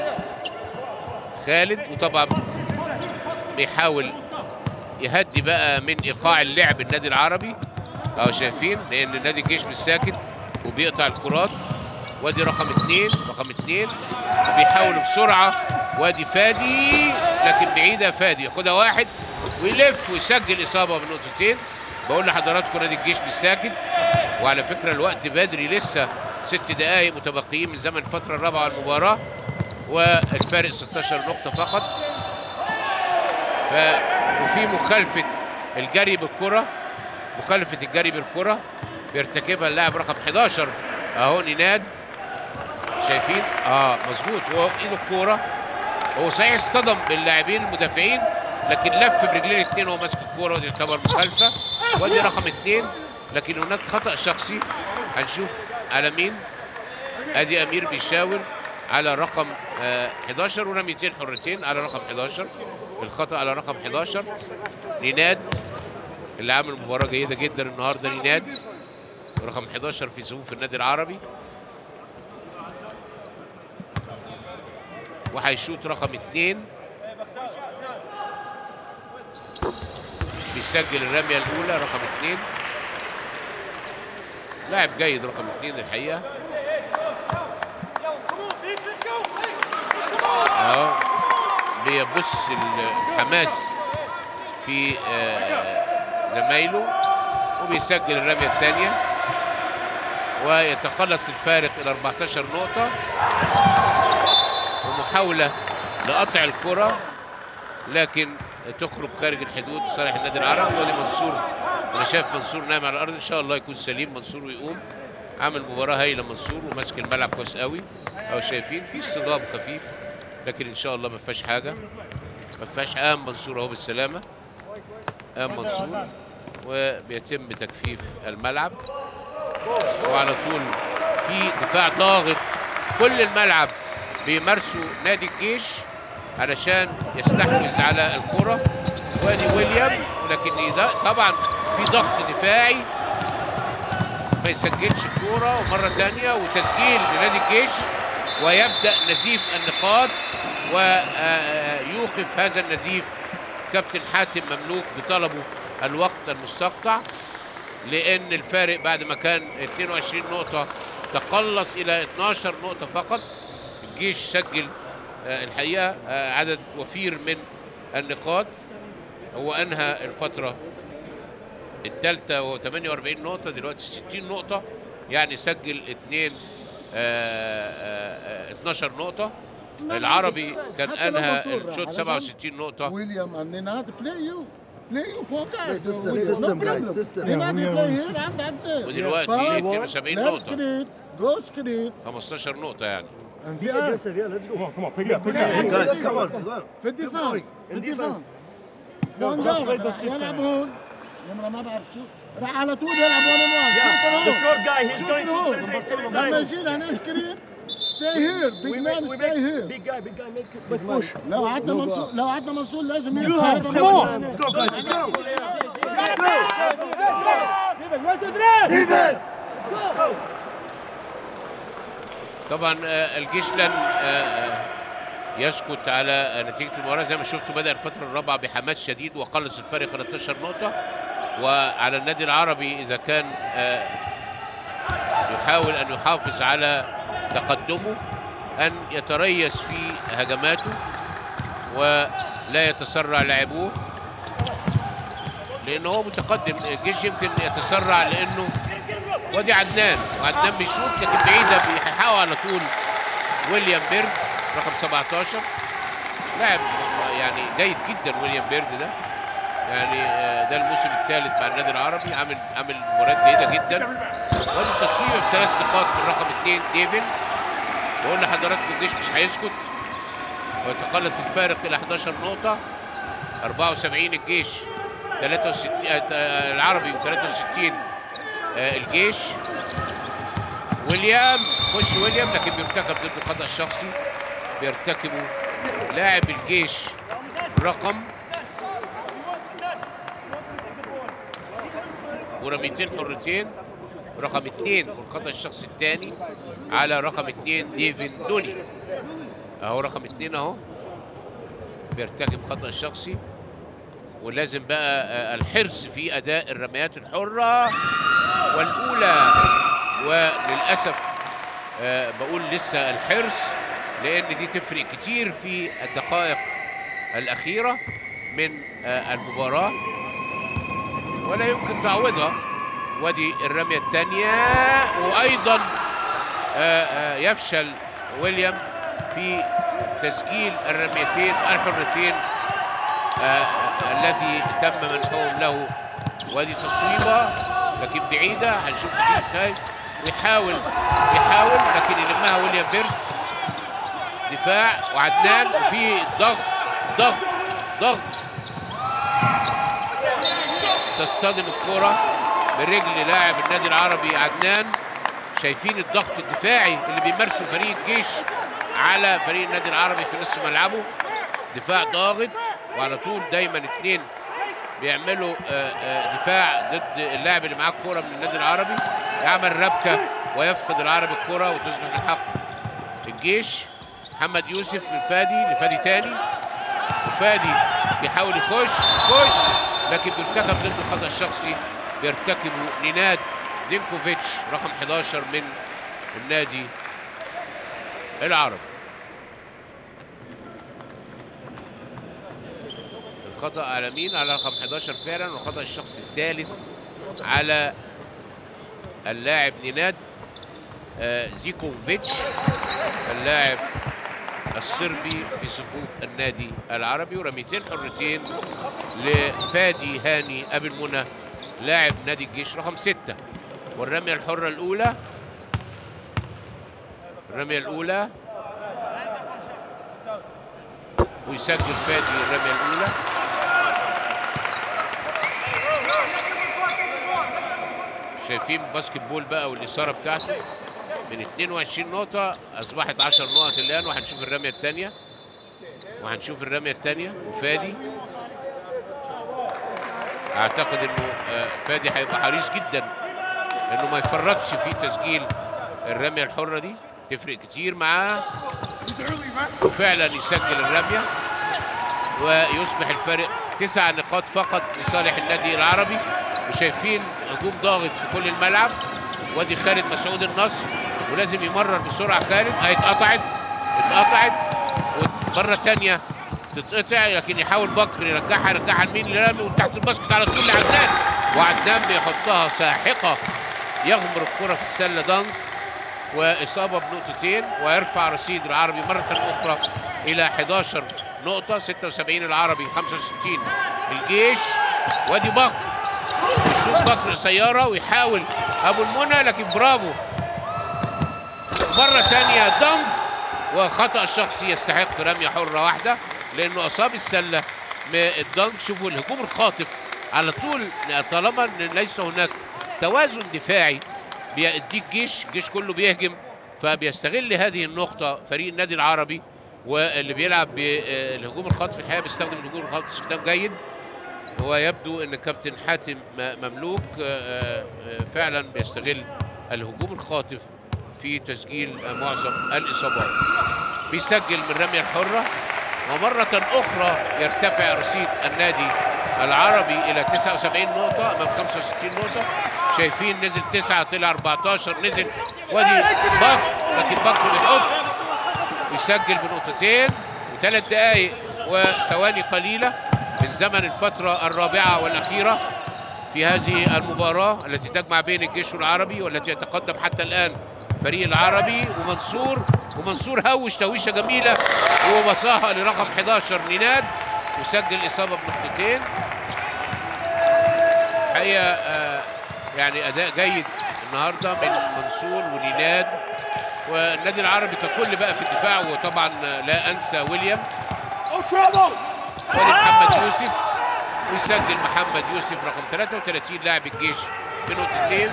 خالد وطبعا بيحاول يهدي بقى من ايقاع اللعب النادي العربي اهو شايفين لان نادي الجيش مش ساكت وبيقطع الكرات وادي رقم اثنين رقم اثنين وبيحاول بسرعه وادي فادي لكن بعيده فادي ياخدها واحد ويلف ويسجل اصابه بنقطتين بقول لحضراتكم نادي الجيش مش ساكت وعلى فكره الوقت بدري لسه ست دقائق متبقيين من زمن الفتره الرابعه المباراه والفارق 16 نقطه فقط ف... وفي مخالفة الجري بالكرة مخالفة الجري بالكرة بيرتكبها اللاعب رقم 11 اهو نيناد شايفين اه مظبوط هو في ايده الكورة هو صحيح اصطدم باللاعبين المدافعين لكن لف برجلين الاثنين وهو ماسك الكورة ودي تعتبر مخالفة ودي رقم اثنين لكن هناك خطأ شخصي هنشوف على مين ادي امير بيشاور على رقم آه 11 ورميتين حرتين على رقم 11 الخطا على رقم 11 نيناد اللي عامل مباراه جيده جدا النهارده نيناد رقم 11 في صفوف النادي العربي وهيشوط رقم اثنين بيسجل الرميه الاولى رقم اثنين لاعب جيد رقم اثنين الحقيقه اه بيبص الحماس في آه، زمايله وبيسجل الرميه الثانيه ويتقلص الفارق الى 14 نقطه ومحاوله لقطع الكره لكن تخرج خارج الحدود لصالح النادي العربي ودي منصور انا شايف منصور نايم على الارض ان شاء الله يكون سليم منصور ويقوم عامل مباراه هايله منصور وماسك الملعب كويس قوي او شايفين في اصطدام خفيف لكن ان شاء الله ما فيهاش حاجه ما فيهاش قام منصور اهو بالسلامه قام منصور وبيتم تجفيف الملعب وعلى طول في دفاع ضاغط كل الملعب بيمارسوا نادي الجيش علشان يستحوذ على الكرة وادي ويليام ولكن ده طبعا في ضغط دفاعي ما يسجلش الكورة ومرة تانية وتسجيل لنادي الجيش ويبدأ نزيف النقاط ويوقف هذا النزيف كابتن حاتم مملوك بطلبه الوقت المستقطع لأن الفارق بعد ما كان 22 نقطة تقلص إلى 12 نقطة فقط الجيش سجل آه، الحقيقة آه، عدد وفير من النقاط هو أنهى الفترة الثالثة وهو 48 نقطة دلوقتي 60 نقطة يعني سجل 2 12 نقطة العربي كان حتى لو انهى منصور الشوط راح. 67 نقطة ويليام and Ninad play you. Play you poker. system, No system, problem. guys, system. Ninad play here and that. ودلوقتي Pass, 72 left نقطة screen, go screen. 15 نقطة يعني And Be we are aggressive, yeah, let's go. Come on, come on, pick it up, pick it Yeah, up. Guys, come on, come on. في الدفاع في الدفاع Go, وان just play the جارد system. يلعب هون نمرة ما بعرف شو راح على طول يلعب وان وان Yeah, the شوت short guy, he's شوت going to هون penetrate every لما time. يجي لنا سكرين stay here big We man make, we stay make, here big guy, big guy, make, make push. لو عدنا منصور لو عدنا منصور لازم You يبقى have هذا come on. منصور. Let's go, guys, let's go. Defense, right to the Defense. طبعا آه، الجيش لن آه، آه، يسكت على آه، نتيجة المباراة زي ما شفتوا بدأ الفترة الرابعة بحماس شديد وقلص الفارق 13 نقطة وعلى النادي العربي إذا كان آه، يحاول أن يحافظ على تقدمه أن يتريث في هجماته ولا يتسرع لاعبوه لأنه هو متقدم الجيش يمكن يتسرع لأنه وادي عدنان وعدنان بيشوط لكن بعيده بيحققوا على طول ويليام بيرد رقم 17 لاعب يعني جيد جدا ويليام بيرد ده يعني آه، ده الموسم الثالث مع النادي العربي عامل عامل مباريات جيده جدا وادي التصوير في ثلاث نقاط من رقم اثنين ديفن بقول لحضراتكم الجيش مش هيسكت ويتقلص الفارق الى 11 نقطه 74 الجيش 63 آه، آه، العربي و63 الجيش ويليام خش ويليام لكن بيرتكب ضد خطا شخصي بيرتكبه لاعب الجيش رقم ورميتين حرتين رقم اثنين والخطا الشخصي الثاني على رقم اثنين ديفن دوني اهو رقم اثنين اهو بيرتكب خطا شخصي ولازم بقى آه، الحرص في اداء الرميات الحره والاولى وللاسف آه، بقول لسه الحرص لان دي تفرق كتير في الدقائق الاخيره من آه، المباراه ولا يمكن تعويضها وادي الرميه الثانيه وايضا آه، آه، يفشل ويليام في تسجيل الرميتين الحرتين آه، الذي تم منحهم له وادي تصويبه لكن بعيده هنشوف نتيجه خايف ويحاول يحاول لكن يلمها ويليام بيرد دفاع وعدنان وفي ضغط ضغط ضغط تصطدم الكرة برجل لاعب النادي العربي عدنان شايفين الضغط الدفاعي اللي بيمارسه فريق الجيش على فريق النادي العربي في نصف ملعبه دفاع ضاغط وعلى طول دايما اتنين بيعملوا آه، آه، دفاع ضد اللاعب اللي معاه الكوره من النادي العربي يعمل ربكه ويفقد العربي الكوره وتصبح الحق الجيش محمد يوسف من فادي لفادي تاني وفادي بيحاول يخش يخش لكن بيرتكب ضد الخطا الشخصي بيرتكبه نيناد دينكوفيتش رقم 11 من النادي العربي الخطا على مين على رقم 11 فعلا والخطا الشخصي الثالث على اللاعب نيناد آه، زيكوفيتش اللاعب الصربي في صفوف النادي العربي ورميتين حرتين لفادي هاني ابي المنى لاعب نادي الجيش رقم ستة والرمية الحرة الأولى الرمية الأولى ويسجل فادي الرمية الأولى شايفين باسكت بول بقى والإثارة بتاعته من 22 نقطة أصبحت 10 نقط الآن وهنشوف الرمية الثانية وهنشوف الرمية الثانية وفادي أعتقد إنه آه، فادي هيبقى حريص جدا إنه ما يفرطش في تسجيل الرمية الحرة دي تفرق كتير معاه وفعلا يسجل الرمية ويصبح الفارق تسع نقاط فقط لصالح النادي العربي وشايفين هجوم ضاغط في كل الملعب وادي خالد مسعود النصر ولازم يمرر بسرعه خالد هي اتقطعت اتقطعت ومره تانية تتقطع لكن يحاول بكر يرجعها يرجعها لمين لرامي وتحت الباسكت على طول لعدنان وعدنان بيحطها ساحقه يغمر الكره في السله دنك واصابه بنقطتين ويرفع رصيد العربي مره اخرى الى 11 نقطه 76 العربي 65 الجيش وادي بكر يشوف بكر سياره ويحاول ابو المنى لكن برافو مرة تانية دنك وخطأ شخصي يستحق رمية حرة واحدة لأنه أصاب السلة من الدنك شوفوا الهجوم الخاطف على طول طالما إن ليس هناك توازن دفاعي بيديك جيش جيش كله بيهجم فبيستغل هذه النقطة فريق النادي العربي واللي بيلعب بالهجوم الخاطف الحقيقة بيستخدم الهجوم الخاطف استخدام جيد ويبدو ان كابتن حاتم م- مملوك آه، آه، فعلا بيستغل الهجوم الخاطف في تسجيل آه، معظم الاصابات بيسجل من الرميه الحره ومره اخرى يرتفع رصيد النادي العربي الى 79 نقطه امام 65 نقطه شايفين نزل 9 طلع 14 نزل وادي بكر لكن بكر بيحط ويسجل بنقطتين وثلاث دقائق وثواني قليله من زمن الفتره الرابعه والاخيره في هذه المباراة التي تجمع بين الجيش والعربي والتي يتقدم حتى الآن فريق العربي ومنصور ومنصور هوش تهويشة جميلة وبصاها لرقم 11 نيناد وسجل إصابة بنقطتين حقيقة آه، يعني أداء جيد النهاردة من منصور ونيناد والنادي العربي ككل بقى في الدفاع وطبعا لا أنسى ويليام ولي محمد يوسف ويسجل محمد يوسف رقم 33 لاعب الجيش بنقطتين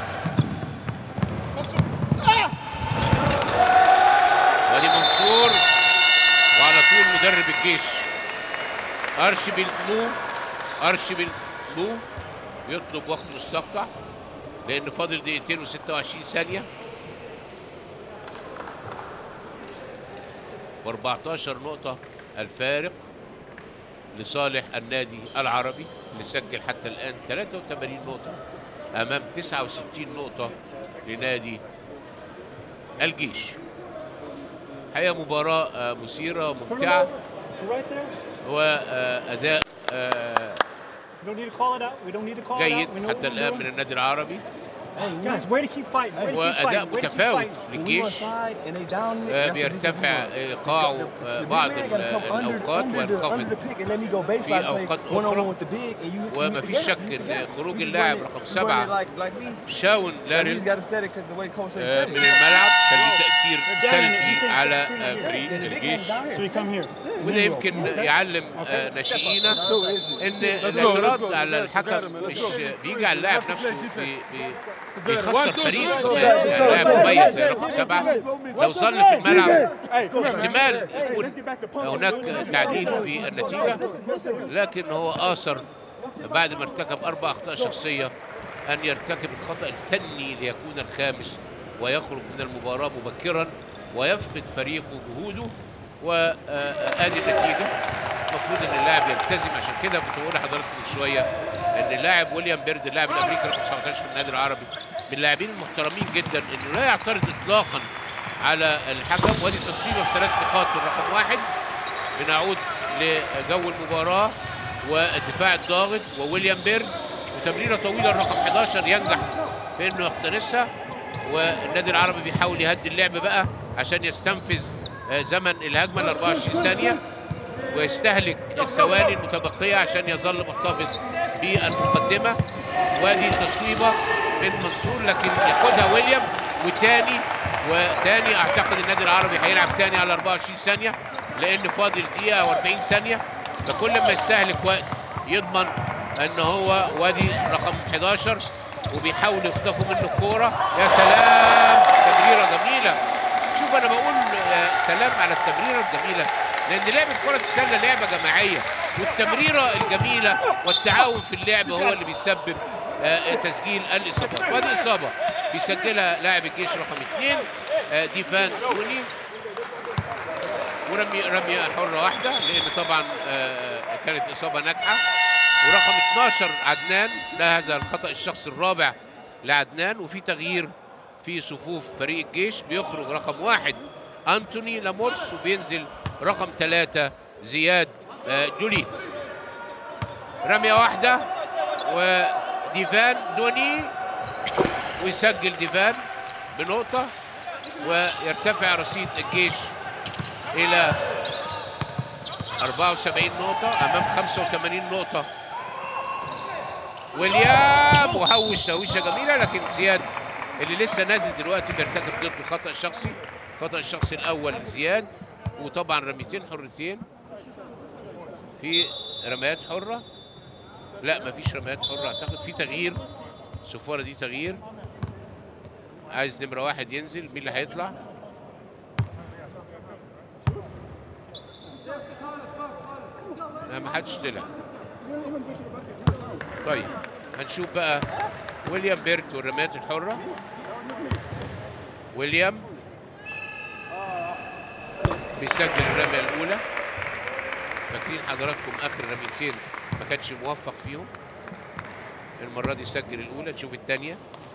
وادي منصور وعلى طول مدرب الجيش ارشبيل مو ارشبيل مو يطلب وقت مستقطع لان فاضل دقيقتين و26 ثانيه و14 نقطه الفارق لصالح النادي العربي اللي سجل حتى الآن 83 نقطة أمام 69 نقطة لنادي الجيش هي مباراة آه، مثيرة وممتعة Right there. وأداء آه، We don't need to call it out. We don't need to call it جيد out. We know حتى what we're الآن من doing. النادي العربي Guys, way to keep fighting. Way to keep وأداء fighting. Way to keep متفاوت fighting. When we go للجيش inside and they down me, آه، that's the defense بيرتفع we want. إيقاعه آه، The big بعض man ال- gotta come under- الأوقات under the- under وينخفض the pick and let me go baseline في play أوقات one on أخرى. one with the big and you- you وما hit فيش together, شك you hit إن together. خروج We just اللاعب run it- رقم we run سبعة it like- like we- شاون like we لارل just gotta set it 'cause the way coach said آه، set من it. الملعب كان ليه تأثير They're down in it. سلبي He said على something آه، like فريق Yeah, the big الجيش man's down So here. you come here. وده يمكن يعلم آه، ناشئينا ان الاعتراض على الحكم مش بيجي على اللاعب نفسه بي- بي- بيخسر فريق آه، لاعب مميز زي رقم سبعه لو ظل في الملعب احتمال يكون هناك تعديل في النتيجه لكن هو اثر بعد ما ارتكب اربع اخطاء شخصيه ان يرتكب الخطا الفني ليكون الخامس ويخرج من المباراه مبكرا ويفقد فريقه جهوده وادي النتيجه المفروض ان اللاعب يلتزم عشان كده كنت بقول لحضرتك من شويه ان اللاعب ويليام بيرد اللاعب الامريكي رقم 17 في النادي العربي من اللاعبين المحترمين جدا انه لا يعترض اطلاقا على الحكم وادي تصويبه بثلاث نقاط من رقم واحد بنعود لجو المباراه والدفاع الضاغط وويليام بيرد وتمريره طويله الرقم 11 ينجح في انه يقتنصها والنادي العربي بيحاول يهدي اللعب بقى عشان يستنفذ آه، زمن الهجمه ال 24 ثانيه ويستهلك الثواني المتبقيه عشان يظل محتفظ بالمقدمه وادي تصويبه من منصور لكن ياخدها ويليام وتاني وتاني اعتقد النادي العربي هيلعب تاني على 24 ثانيه لان فاضل دقيقه و40 ثانيه فكل ما يستهلك وقت يضمن ان هو وادي رقم 11 وبيحاولوا يخطفوا منه الكوره يا سلام تمريره جميله شوف انا بقول آه، سلام على التمريره الجميله لان لعبه كره السله لعبه جماعيه والتمريره الجميله والتعاون في اللعب هو اللي بيسبب آه، تسجيل الاصابات وادي اصابه بيسجلها لاعب الجيش رقم اثنين آه، ديفان توني ورمي رمية حرة واحدة لأن طبعا آه، كانت إصابة ناجحة ورقم 12 عدنان ده هذا الخطأ الشخصي الرابع لعدنان وفي تغيير في صفوف فريق الجيش بيخرج رقم واحد أنتوني لامورس وبينزل رقم ثلاثة زياد آه، جوليت رمية واحدة وديفان دوني ويسجل ديفان بنقطة ويرتفع رصيد الجيش إلى 74 نقطة أمام 85 نقطة ويليام وهوش تهويشة جميلة لكن زياد اللي لسه نازل دلوقتي بيرتكب ضده خطأ شخصي خطأ الشخصي الأول لزياد وطبعا رميتين حرتين في رميات حرة لا مفيش رميات حرة أعتقد في تغيير الصفارة دي تغيير عايز نمرة واحد ينزل مين اللي هيطلع؟ لا ما حدش طلع طيب هنشوف بقى ويليام بيرت والرميات الحرة ويليام بيسجل الرمية الأولى فاكرين حضراتكم آخر رميتين ما كانش موفق فيهم المرة دي سجل الأولى تشوف الثانية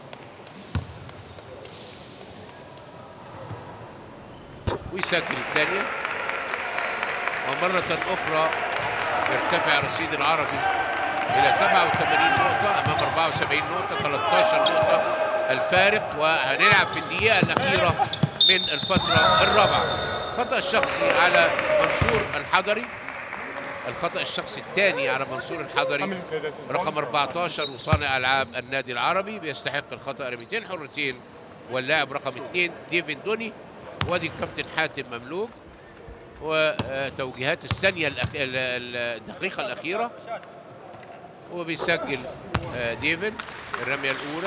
ويسجل الثانية ومرة أخرى يرتفع رصيد العربي الى 87 نقطه امام 74 نقطه 13 نقطه الفارق وهنلعب في الدقيقه الاخيره من الفتره الرابعه خطا الشخصي على منصور الحضري الخطا الشخصي الثاني على منصور الحضري رقم 14 وصانع العاب النادي العربي بيستحق الخطا رميتين حرتين واللاعب رقم اثنين ديفن دوني وادي الكابتن حاتم مملوك وتوجيهات الثانيه الأخ... ال- ال- الدقيقه الاخيره وبيسجل آه، ديفن الرميه الاولى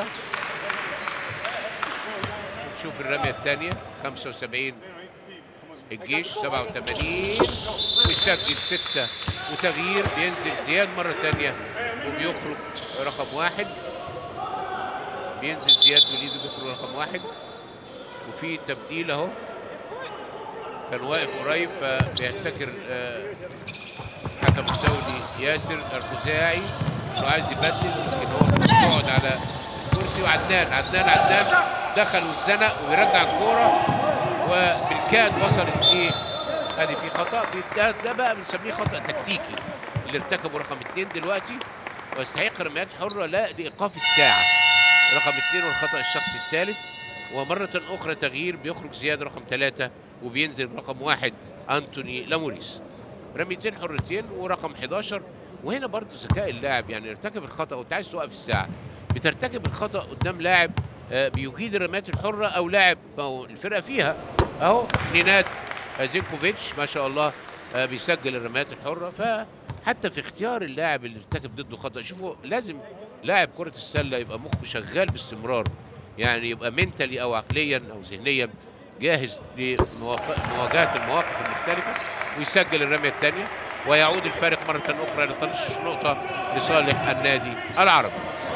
نشوف الرميه الثانيه 75 الجيش 87 ويسجل ستة وتغيير بينزل زياد مرة تانية وبيخرج رقم واحد بينزل زياد وليد وبيخرج رقم واحد وفي تبديل اهو كان واقف قريب فبيحتكر آه، حكم الدولي ياسر الخزاعي انه عايز يبدل لكن هو بيقعد على الكرسي وعدنان عدنان عدنان دخل واتزنق ويرجع الكوره وبالكاد وصلت في ادي في خطا ده, ده بقى بنسميه خطا تكتيكي اللي ارتكبه رقم اثنين دلوقتي ويستحق رميات حره لا لايقاف الساعه رقم اثنين والخطا الشخصي الثالث ومره اخرى تغيير بيخرج زياد رقم ثلاثه وبينزل رقم واحد انتوني لاموريس رميتين حرتين ورقم 11 وهنا برضو ذكاء اللاعب يعني ارتكب الخطا وانت عايز توقف الساعه بترتكب الخطا قدام لاعب آه، بيجيد الرميات الحره او لاعب ما هو الفرقه فيها اهو نيناد زينكوفيتش ما شاء الله آه، بيسجل الرميات الحره فحتى في اختيار اللاعب اللي ارتكب ضده خطا شوفوا لازم لاعب كره السله يبقى مخه شغال باستمرار يعني يبقى منتلي او عقليا او ذهنيا جاهز لمواجهه المواقف المختلفه ويسجل الرميه الثانيه ويعود الفارق مره اخرى ل 13 نقطه لصالح النادي العربي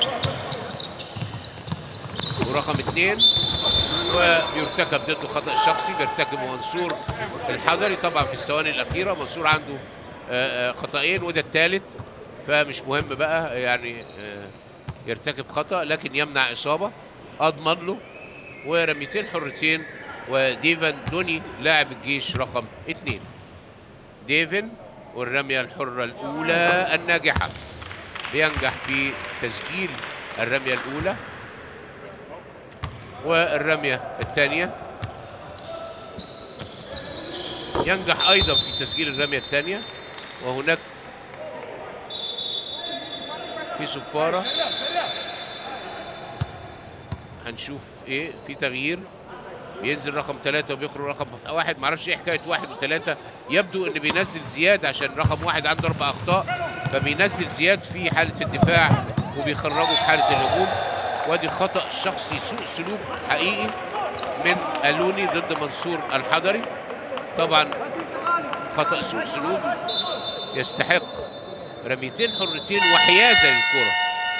ورقم اثنين وبيرتكب ضده خطا شخصي بيرتكبه منصور الحضري طبعا في الثواني الاخيره منصور عنده آه، آه، خطأين وده الثالث فمش مهم بقى يعني آه، يرتكب خطأ لكن يمنع إصابة أضمن له ورميتين حرتين وديفن دوني لاعب الجيش رقم اثنين ديفن والرمية الحرة الأولى الناجحة بينجح في تسجيل الرمية الأولى والرمية الثانية ينجح أيضا في تسجيل الرمية الثانية وهناك في صفارة هنشوف ايه في تغيير بينزل رقم ثلاثة وبيخرج رقم واحد معرفش ايه حكاية واحد وثلاثة يبدو ان بينزل زياد عشان رقم واحد عنده اربع اخطاء فبينزل زياد في حالة الدفاع وبيخرجه في حالة الهجوم وادي خطأ شخصي سوء سلوك حقيقي من الوني ضد منصور الحضري طبعا خطأ سوء سلوك يستحق رميتين حرتين وحيازة للكرة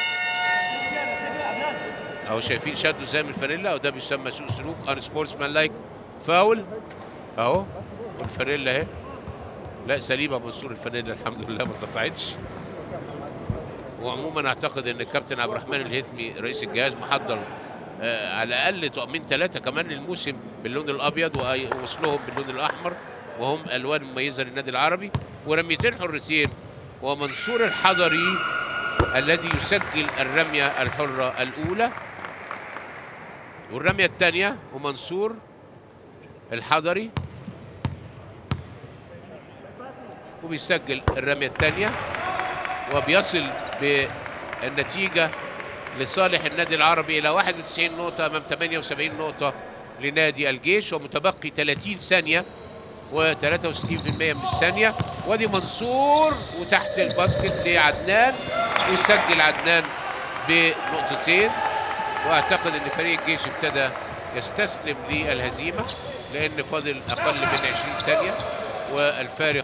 اهو شايفين شدوا زي من الفانيلا وده بيسمى سوء سلوك ان سبورتسمان لايك فاول اهو والفانيلا اهي لا سليمه منصور الفانيلا الحمد لله ما اتقطعتش وعموما اعتقد ان الكابتن عبد الرحمن الهتمي رئيس الجهاز محضر آه على الاقل طقمين ثلاثه كمان للموسم باللون الابيض ووصلهم باللون الاحمر وهم الوان مميزه للنادي العربي ورميتين حرتين ومنصور الحضري الذي يسجل الرميه الحره الاولى والرميه الثانيه ومنصور الحضري وبيسجل الرميه الثانيه وبيصل بالنتيجه لصالح النادي العربي الى 91 نقطه امام 78 نقطه لنادي الجيش ومتبقي 30 ثانيه و63% من الثانيه وادي منصور وتحت الباسكت لعدنان ويسجل عدنان بنقطتين واعتقد ان فريق الجيش ابتدى يستسلم للهزيمه لان فاضل اقل من 20 ثانيه والفارق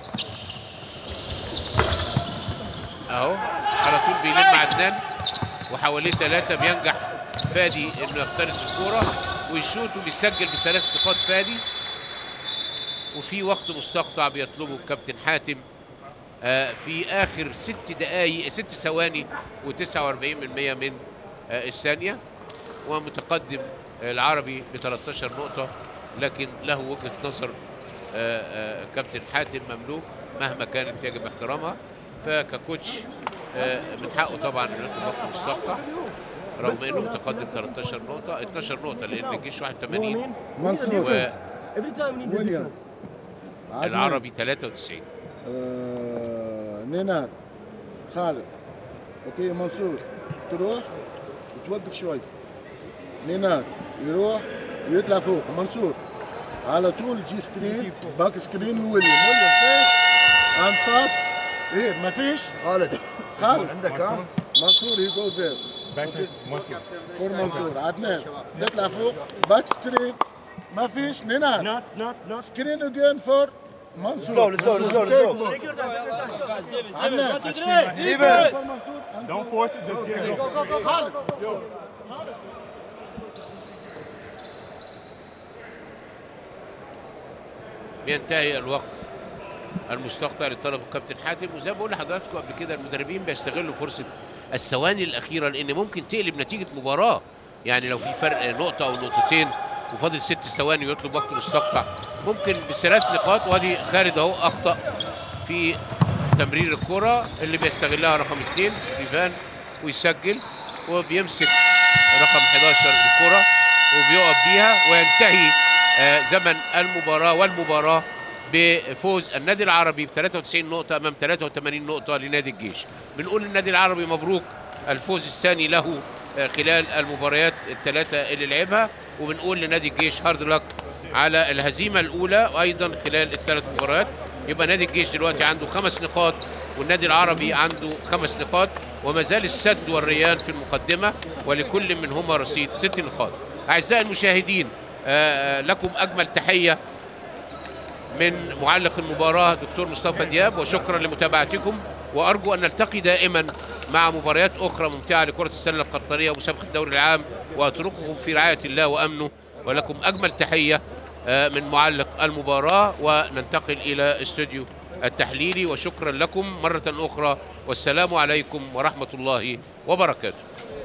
اهو على طول بيلم عدنان وحواليه ثلاثه بينجح فادي انه يقتنص الكوره ويشوط وبيسجل بثلاث نقاط فادي وفي وقت مستقطع بيطلبه الكابتن حاتم آه في اخر ست دقائق ست ثواني و49% من آه الثانيه ومتقدم العربي ب 13 نقطه لكن له وجهه نظر آه كابتن حاتم مملوك مهما كانت يجب احترامها فككوتش آه، من حقه طبعا انه يطلب وقت مستقطع رغم انه متقدم 13 نقطه 12 نقطه لان الجيش 81 منصور Every time we need a ويليام difference. عدنان. والعربي 93 آه، نينار خالد اوكي منصور تروح وتوقف شوي نينار يروح ويطلع فوق منصور على طول جي سكرين باك سكرين ويليام ويليام فيك ان باس ايه ما فيش خالد خالد عندك ها منصور هي جو ذير فور منصور عدنان تطلع فوق باك سكرين ما فيش نينار Not, not, not. سكرين اجين فور منصور Let's go, let's go, let's go, let's go. Take your time, take your time, guys. عدنان Defense. Don't force it, just get it. Go, go, go, go, go, go. بينتهي الوقت المستقطع لطلب الكابتن حاتم وزي ما بقول لحضراتكم قبل كده المدربين بيستغلوا فرصه الثواني الاخيره لان ممكن تقلب نتيجه مباراه يعني لو في فرق نقطه او نقطتين وفاضل ست ثواني ويطلب وقت مستقطع ممكن بثلاث نقاط وادي خالد اهو اخطا في تمرير الكره اللي بيستغلها رقم اثنين ريفان ويسجل وبيمسك رقم 11 الكره وبيقف بيها وينتهي آه، زمن المباراه والمباراه بفوز النادي العربي ب 93 نقطة أمام 83 نقطة لنادي الجيش. بنقول للنادي العربي مبروك الفوز الثاني له آه، خلال المباريات الثلاثة اللي لعبها وبنقول لنادي الجيش هارد لك على الهزيمة الأولى وأيضا خلال الثلاث مباريات يبقى نادي الجيش دلوقتي عنده خمس نقاط والنادي العربي عنده خمس نقاط وما زال السد والريان في المقدمة ولكل منهما رصيد ست نقاط. أعزائي المشاهدين آه، لكم أجمل تحية من معلق المباراة دكتور مصطفى دياب وشكرا لمتابعتكم وأرجو أن نلتقي دائما مع مباريات أخرى ممتعة لكرة السلة القطرية ومسابقة الدوري العام وأترككم في رعاية الله وأمنه ولكم أجمل تحية آه، من معلق المباراة وننتقل إلى استوديو التحليلي وشكرا لكم مرة أخرى والسلام عليكم ورحمة الله وبركاته